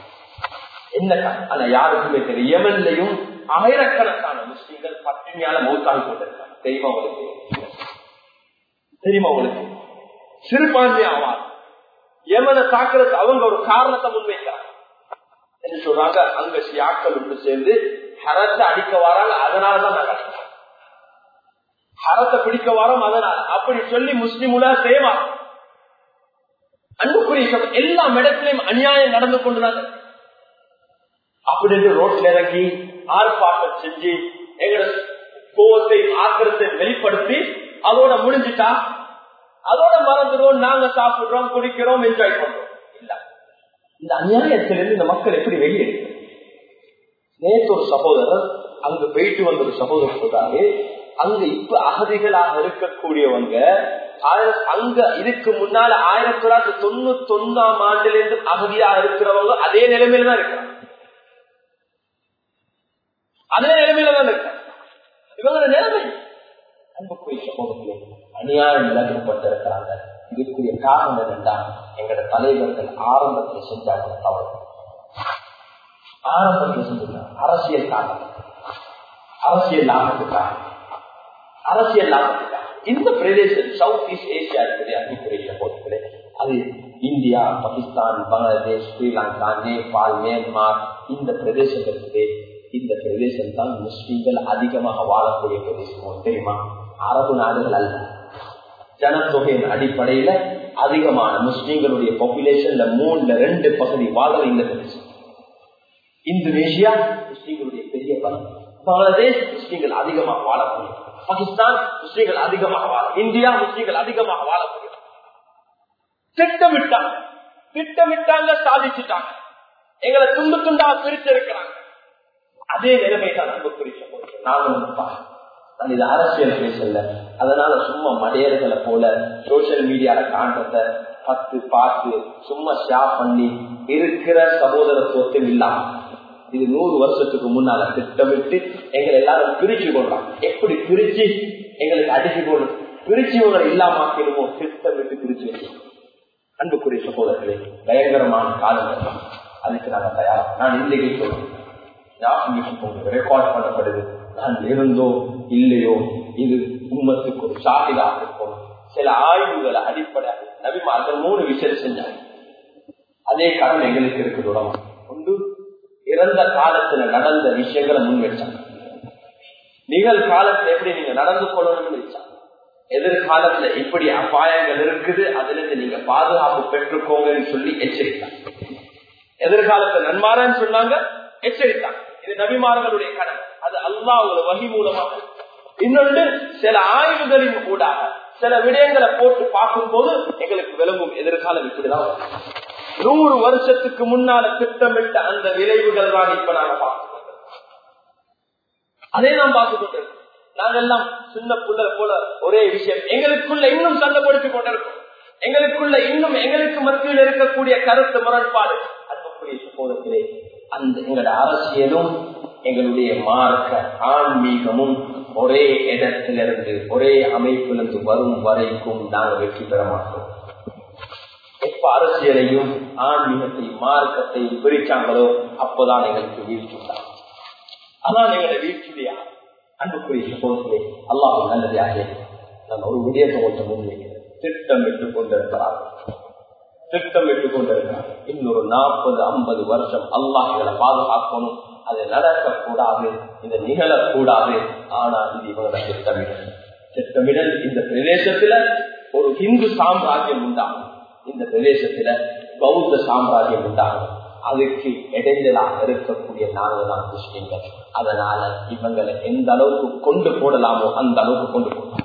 என்ன ஆனா யாருக்குமே தெரியும் யமன்லையும் ஆயிரக்கணக்கான முஸ்லீம்கள் பட்டினியால மௌத்தாகி கொண்டிருக்காங்க தெரியுமா உங்களுக்கு தெரியுமா உங்களுக்கு சிறுபான்மை ஆவார் யமனை தாக்குறதுக்கு அவங்க ஒரு காரணத்தை முன்வைக்கிறாங்க என்ன சொல்றாங்க அங்க சியாக்கள் ஒன்று சேர்ந்து ஹரத்தை அடிக்க வராங்க அதனாலதான் நாங்க அடிக்கிறோம் ஹரத்தை பிடிக்க வரோம் அதனால அப்படி சொல்லி முஸ்லிமுல சேவா அன்புக்குரிய எல்லா இடத்திலையும் அநியாயம் நடந்து கொண்டுதான் அப்படின்னு ரோட்ல இறங்கி ஆர்ப்பாட்டம் செஞ்சு எங்களோட கோவத்தை ஆத்திரத்தை வெளிப்படுத்தி அதோட முடிஞ்சுட்டா அதோட மறந்துடும் நாங்க சாப்பிடுறோம் குடிக்கிறோம் என்ஜாய் பண்றோம் இல்ல இந்த அநியாயத்திலிருந்து இந்த மக்கள் எப்படி வெளியே நேற்று ஒரு சகோதரர் அங்க போயிட்டு வந்த ஒரு சகோதரர் சொல்றாரு அங்க இப்ப அகதிகளாக இருக்கக்கூடியவங்க அங்க இதுக்கு முன்னால ஆயிரத்தி தொள்ளாயிரத்தி தொண்ணூத்தி ஒன்னாம் ஆண்டுல இருந்து அகதியா இருக்கிறவங்க அதே நிலைமையில தான் இருக்கிறாங்க அதே நிலைமையில தான் இருக்க இவங்களோட நிலைமை அன்புக்குரிய சமூகத்திலே அநியாயம் விளக்கப்பட்டிருக்கிறாங்க இதுக்குரிய காரணம் என்னென்றால் எங்களோட தலைவர்கள் ஆரம்பத்தில் செஞ்சாங்க தவறு ஆரம்பத்தில் செஞ்சாங்க அரசியல் காரணம் அரசியல் லாபத்துக்காக அரசியல் லாபத்துக்காக இந்த பிரதேசம் சவுத் ஈஸ்ட் ஏசியா இருக்குது அன்புக்குரிய சமூகத்திலே அது இந்தியா பாகிஸ்தான் பங்களாதேஷ் ஸ்ரீலங்கா நேபாள் மியான்மார் இந்த பிரதேசம் இருக்குது இந்த பிரதேசம் தான் முஸ்லீம்கள் அதிகமாக வாழக்கூடிய பிரதேசம் தெரியுமா அரபு நாடுகள் அல்ல ஜனத்தொகையின் அடிப்படையில அதிகமான முஸ்லீம்களுடைய பாப்புலேஷன்ல மூணுல ரெண்டு பகுதி வாழ இந்த பிரதேசம் இந்தோனேஷியா முஸ்லீம்களுடைய பெரிய பலம் பங்களாதேஷ் முஸ்லீம்கள் அதிகமாக வாழக்கூடிய பாகிஸ்தான் முஸ்லீம்கள் அதிகமாக வாழ இந்தியா முஸ்லீம்கள் அதிகமாக வாழக்கூடிய திட்டமிட்டாங்க திட்டமிட்டாங்க சாதிச்சுட்டாங்க எங்களை துண்டு துண்டா பிரிச்சிருக்கிறாங்க அதே நிலைமை தான் அன்புக்குரிய நாங்களும் நான் இது அரசியல் பேசல அதனால சும்மா மடையர்களை போல சோசியல் மீடியால காண்றத பத்து பார்த்து சும்மா ஷேர் பண்ணி இருக்கிற சகோதரத்துவத்தில் இல்லாம இது நூறு வருஷத்துக்கு முன்னால திட்டமிட்டு எங்களை எல்லாரும் பிரிச்சு கொள்ளலாம் எப்படி பிரிச்சு எங்களுக்கு அடிச்சு கொள்ளும் பிரிச்சு உங்களை இல்லாமக்கிடுமோ திட்டமிட்டு பிரிச்சு வச்சு அன்புக்குரிய சகோதரர்களே பயங்கரமான காலம் அதுக்கு நாங்க தயாரா நான் இன்றைக்கு சொல்றேன் ரெக்கார்ட் பண்ணப்படுது நான் இருந்தோ இல்லையோ இது உண்மத்துக்கு ஒரு சாதிதாக இருக்கும் சில ஆய்வுகளை அடிப்படை நபிமார்கள் மூணு விஷயம் செஞ்சாங்க அதே காரணம் எங்களுக்கு இருக்குது உடம்பு ஒன்று இறந்த காலத்துல நடந்த விஷயங்களை முன் வச்சாங்க நிகழ்காலத்துல எப்படி நீங்க நடந்து கொள்ளணும்னு வச்சாங்க எதிர்காலத்துல இப்படி அபாயங்கள் இருக்குது அதுல இருந்து நீங்க பாதுகாப்பு பெற்றுக்கோங்கன்னு சொல்லி எச்சரித்தாங்க எதிர்காலத்தை நன்மாரன்னு சொன்னாங்க எச்சரித்தாங்க இது நபிமார்களுடைய கடமை அது அல்லாஹ் உங்களை வகி மூலமாக இன்னொன்று சில ஆய்வுகளின் கூடாக சில விடயங்களை போட்டு பார்க்கும் போது எங்களுக்கு விளங்கும் எதிர்காலம் இப்படிதான் வரும். நூறு வருஷத்துக்கு முன்னால திட்டமிட்ட அந்த விளைவுகள் தான் இப்ப நாங்க பார்த்து அதே நாம் பார்த்து கொண்டிருக்கோம் நாங்கெல்லாம் சின்ன புள்ள போல ஒரே விஷயம் எங்களுக்குள்ள இன்னும் சண்டைப்படுத்திக் கொண்டிருக்கோம் எங்களுக்குள்ள இன்னும் எங்களுக்கு மத்தியில் இருக்கக்கூடிய கருத்து முரண்பாடு அன்புக்குரிய சகோதரத்திலே அந்த எங்களோட அரசியலும் எங்களுடைய மார்க்க ஆன்மீகமும் ஒரே இடத்திலிருந்து ஒரே அமைப்பிலிருந்து வரும் வரைக்கும் நாங்கள் வெற்றி பெற மாட்டோம் எப்ப அரசியலையும் ஆன்மீகத்தையும் மார்க்கத்தையும் பிரிச்சாங்களோ அப்போதான் எங்களுக்கு வீழ்ச்சி உண்டாகும் அதான் எங்களுடைய வீழ்ச்சியா அன்புக்குரிய சகோதரே அல்லாஹ் நல்லதாக நான் ஒரு விடயத்தை கொஞ்சம் முன்வைக்கிறேன் திட்டமிட்டு கொண்டிருக்கிறார்கள் திட்டமிட்டு கொண்டிருக்கிறார் இன்னொரு நாற்பது ஐம்பது வருஷம் அல்லாஹ் இவங்களை பாதுகாக்கணும் அது நடக்கக்கூடாது இது நிகழக்கூடாது ஆனா இது இவங்களோட திட்டமிடல் திட்டமிடல் இந்த பிரதேசத்துல ஒரு ஹிந்து சாம்ராஜ்யம் உண்டாகும் இந்த பிரதேசத்துல பௌத்த சாம்ராஜ்யம் உண்டாகும் அதுக்கு இடைஞ்சலாக இருக்கக்கூடிய நாங்கள் தான் முஸ்லிம்கள் அதனால இவங்களை எந்த அளவுக்கு கொண்டு போடலாமோ அந்த அளவுக்கு கொண்டு போடலாம்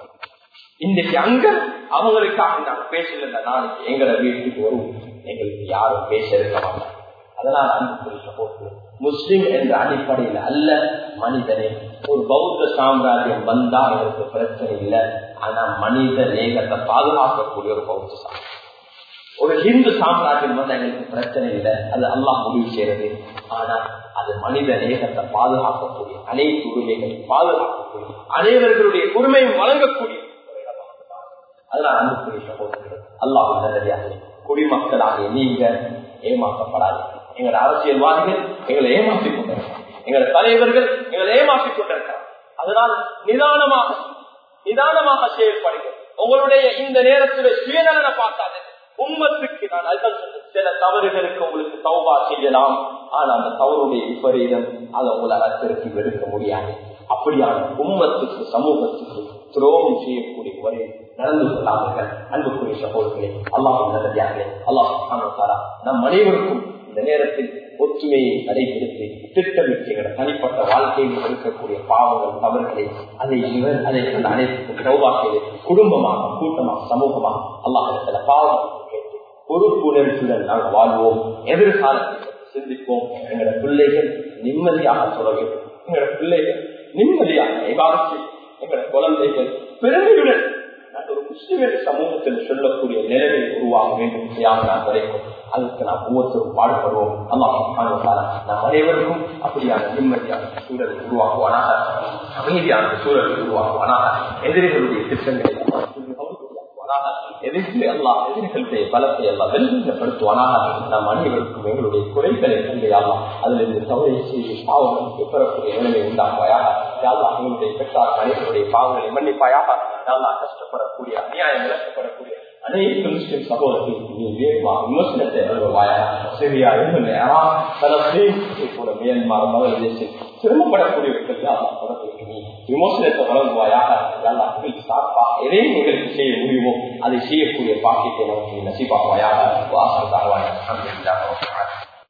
இன்னைக்கு அங்க அவங்களுக்காக நாங்க பேசல நாளைக்கு எங்களை வீட்டுக்கு வரும் எங்களுக்கு யாரும் பேச இருக்க மாட்டாங்க அதனால அன்பு போட்டு முஸ்லிம் என்ற அடிப்படையில் அல்ல மனிதனே ஒரு பௌத்த சாம்ராஜ்யம் வந்தா எங்களுக்கு பிரச்சனை இல்லை ஆனா மனித நேகத்தை பாதுகாக்கக்கூடிய ஒரு பௌத்த சாம்ராஜ்யம் ஒரு ஹிந்து சாம்ராஜ்யம் வந்து எங்களுக்கு பிரச்சனை இல்லை அது அல்லாஹ் முடிவு செய்யறது ஆனா அது மனித நேகத்தை பாதுகாக்கக்கூடிய அனைத்து உரிமைகளை பாதுகாக்கக்கூடிய அனைவர்களுடைய உரிமையும் வழங்கக்கூடிய ஒரு இடமாக தான். அதனால அன்புக்குரிய சகோதரர்கள் அல்லாஹ் நல்லதாக குடிமக்களாகிய நீங்க ஏமாற்றப்படாதீங்க எங்களோட அரசியல்வாதிகள் எங்களை ஏமாற்றிக் கொண்டிருக்கிறார் எங்களோட தலைவர்கள் எங்களை ஏமாற்றிக் கொண்டிருக்கிறார் அதனால் நிதானமாக நிதானமாக செயல்படுங்க உங்களுடைய இந்த நேரத்தில் சுயநலனை பார்க்காது உம்மத்துக்கு நான் அதுதான் சொன்னேன். சில தவறுகளுக்கு உங்களுக்கு தௌபா செய்யலாம் ஆனா அந்த தவறுடைய விபரீதம் அதை உங்களால் திருப்பி எடுக்க முடியாது அப்படியான உம்மத்துக்கு சமூகத்துக்கு துரோகம் செய்யக்கூடிய முறை நடந்து கொள்ளாமல் அன்புக்குரிய சகோதரர்களே அல்லாஹ் நல்லதாகவே அல்லாஹ் நம் அனைவருக்கும் இந்த நேரத்தில் ஒற்றுமையை நடைபெறுத்தி திட்டமிட்டு எங்கள் தனிப்பட்ட வாழ்க்கையில் இருக்கக்கூடிய பாவங்கள் தவறுகளை அதை இவர் அதை அந்த அனைத்துக்கும் சௌபாக்கியது குடும்பமாக கூட்டமாக சமூகமாக அல்லாஹ் பாவம் கேட்டு பொறுப்புணர்ச்சியுடன் நாங்கள் வாழ்வோம் எதிர்காலத்தை சிந்திப்போம் எங்களோட பிள்ளைகள் நிம்மதியாக சொல்ல வேண்டும் எங்களோட பிள்ளைகள் நிம்மதியாக விவாதித்து எங்களோட குழந்தைகள் பெருமையுடன் நாங்கள் ஒரு முஸ்லிம் என்ற சமூகத்தில் சொல்லக்கூடிய நிலைமை உருவாக வேண்டும் நான் வரைக்கும் அதுக்கு நாம் ஒவ்வொருத்தரும் பாடுபடுவோம் அல்லாஹ் நாம் அனைவருக்கும் அப்படியான நிம்மதியான சூழலை உருவாக்குவானாக அமைதியான சூழலை உருவாக்குவானாக எதிரிகளுடைய திட்டங்களை உருவாக்குவானாக எதிர்த்து எல்லா எதிரிகளுடைய பலத்தை எல்லாம் வெளிப்படுத்துவானாக நாம் அனைவருக்கும் எங்களுடைய குறைகளை கண்டையாலாம் அதிலிருந்து தவறை செய்து பாவங்களுக்கு பெறக்கூடிய நிலைமை உண்டாக்குவாயாக யாழ்லா எங்களுடைய பெற்றார் அனைவருடைய பாவங்களை மன்னிப்பாயாக யாழ்லா கஷ்டப்படக்கூடிய அநியாயம் இழக்கப்படக்கூடிய அனைத்து முஸ்லிம் சகோதரர்களுக்கு நீ வேறுமா விமர்சனத்தை வருவாயா சிரியா இன்னும் பலஸ்தீன் கூட மியான்மார் பங்களாதேஷில் சிரமப்படக்கூடியவர்கள் யாழ்லா அவர்களுக்கு நீ விமர்சனத்தை வழங்குவாயாக யாழ்லா உங்களுக்கு சாப்பா எதையும் எங்களுக்கு செய்ய முடியுமோ அதை செய்யக்கூடிய பாக்கியத்தை நமக்கு நசிபாக்குவாயாக வாசல் தாழ்வாயாக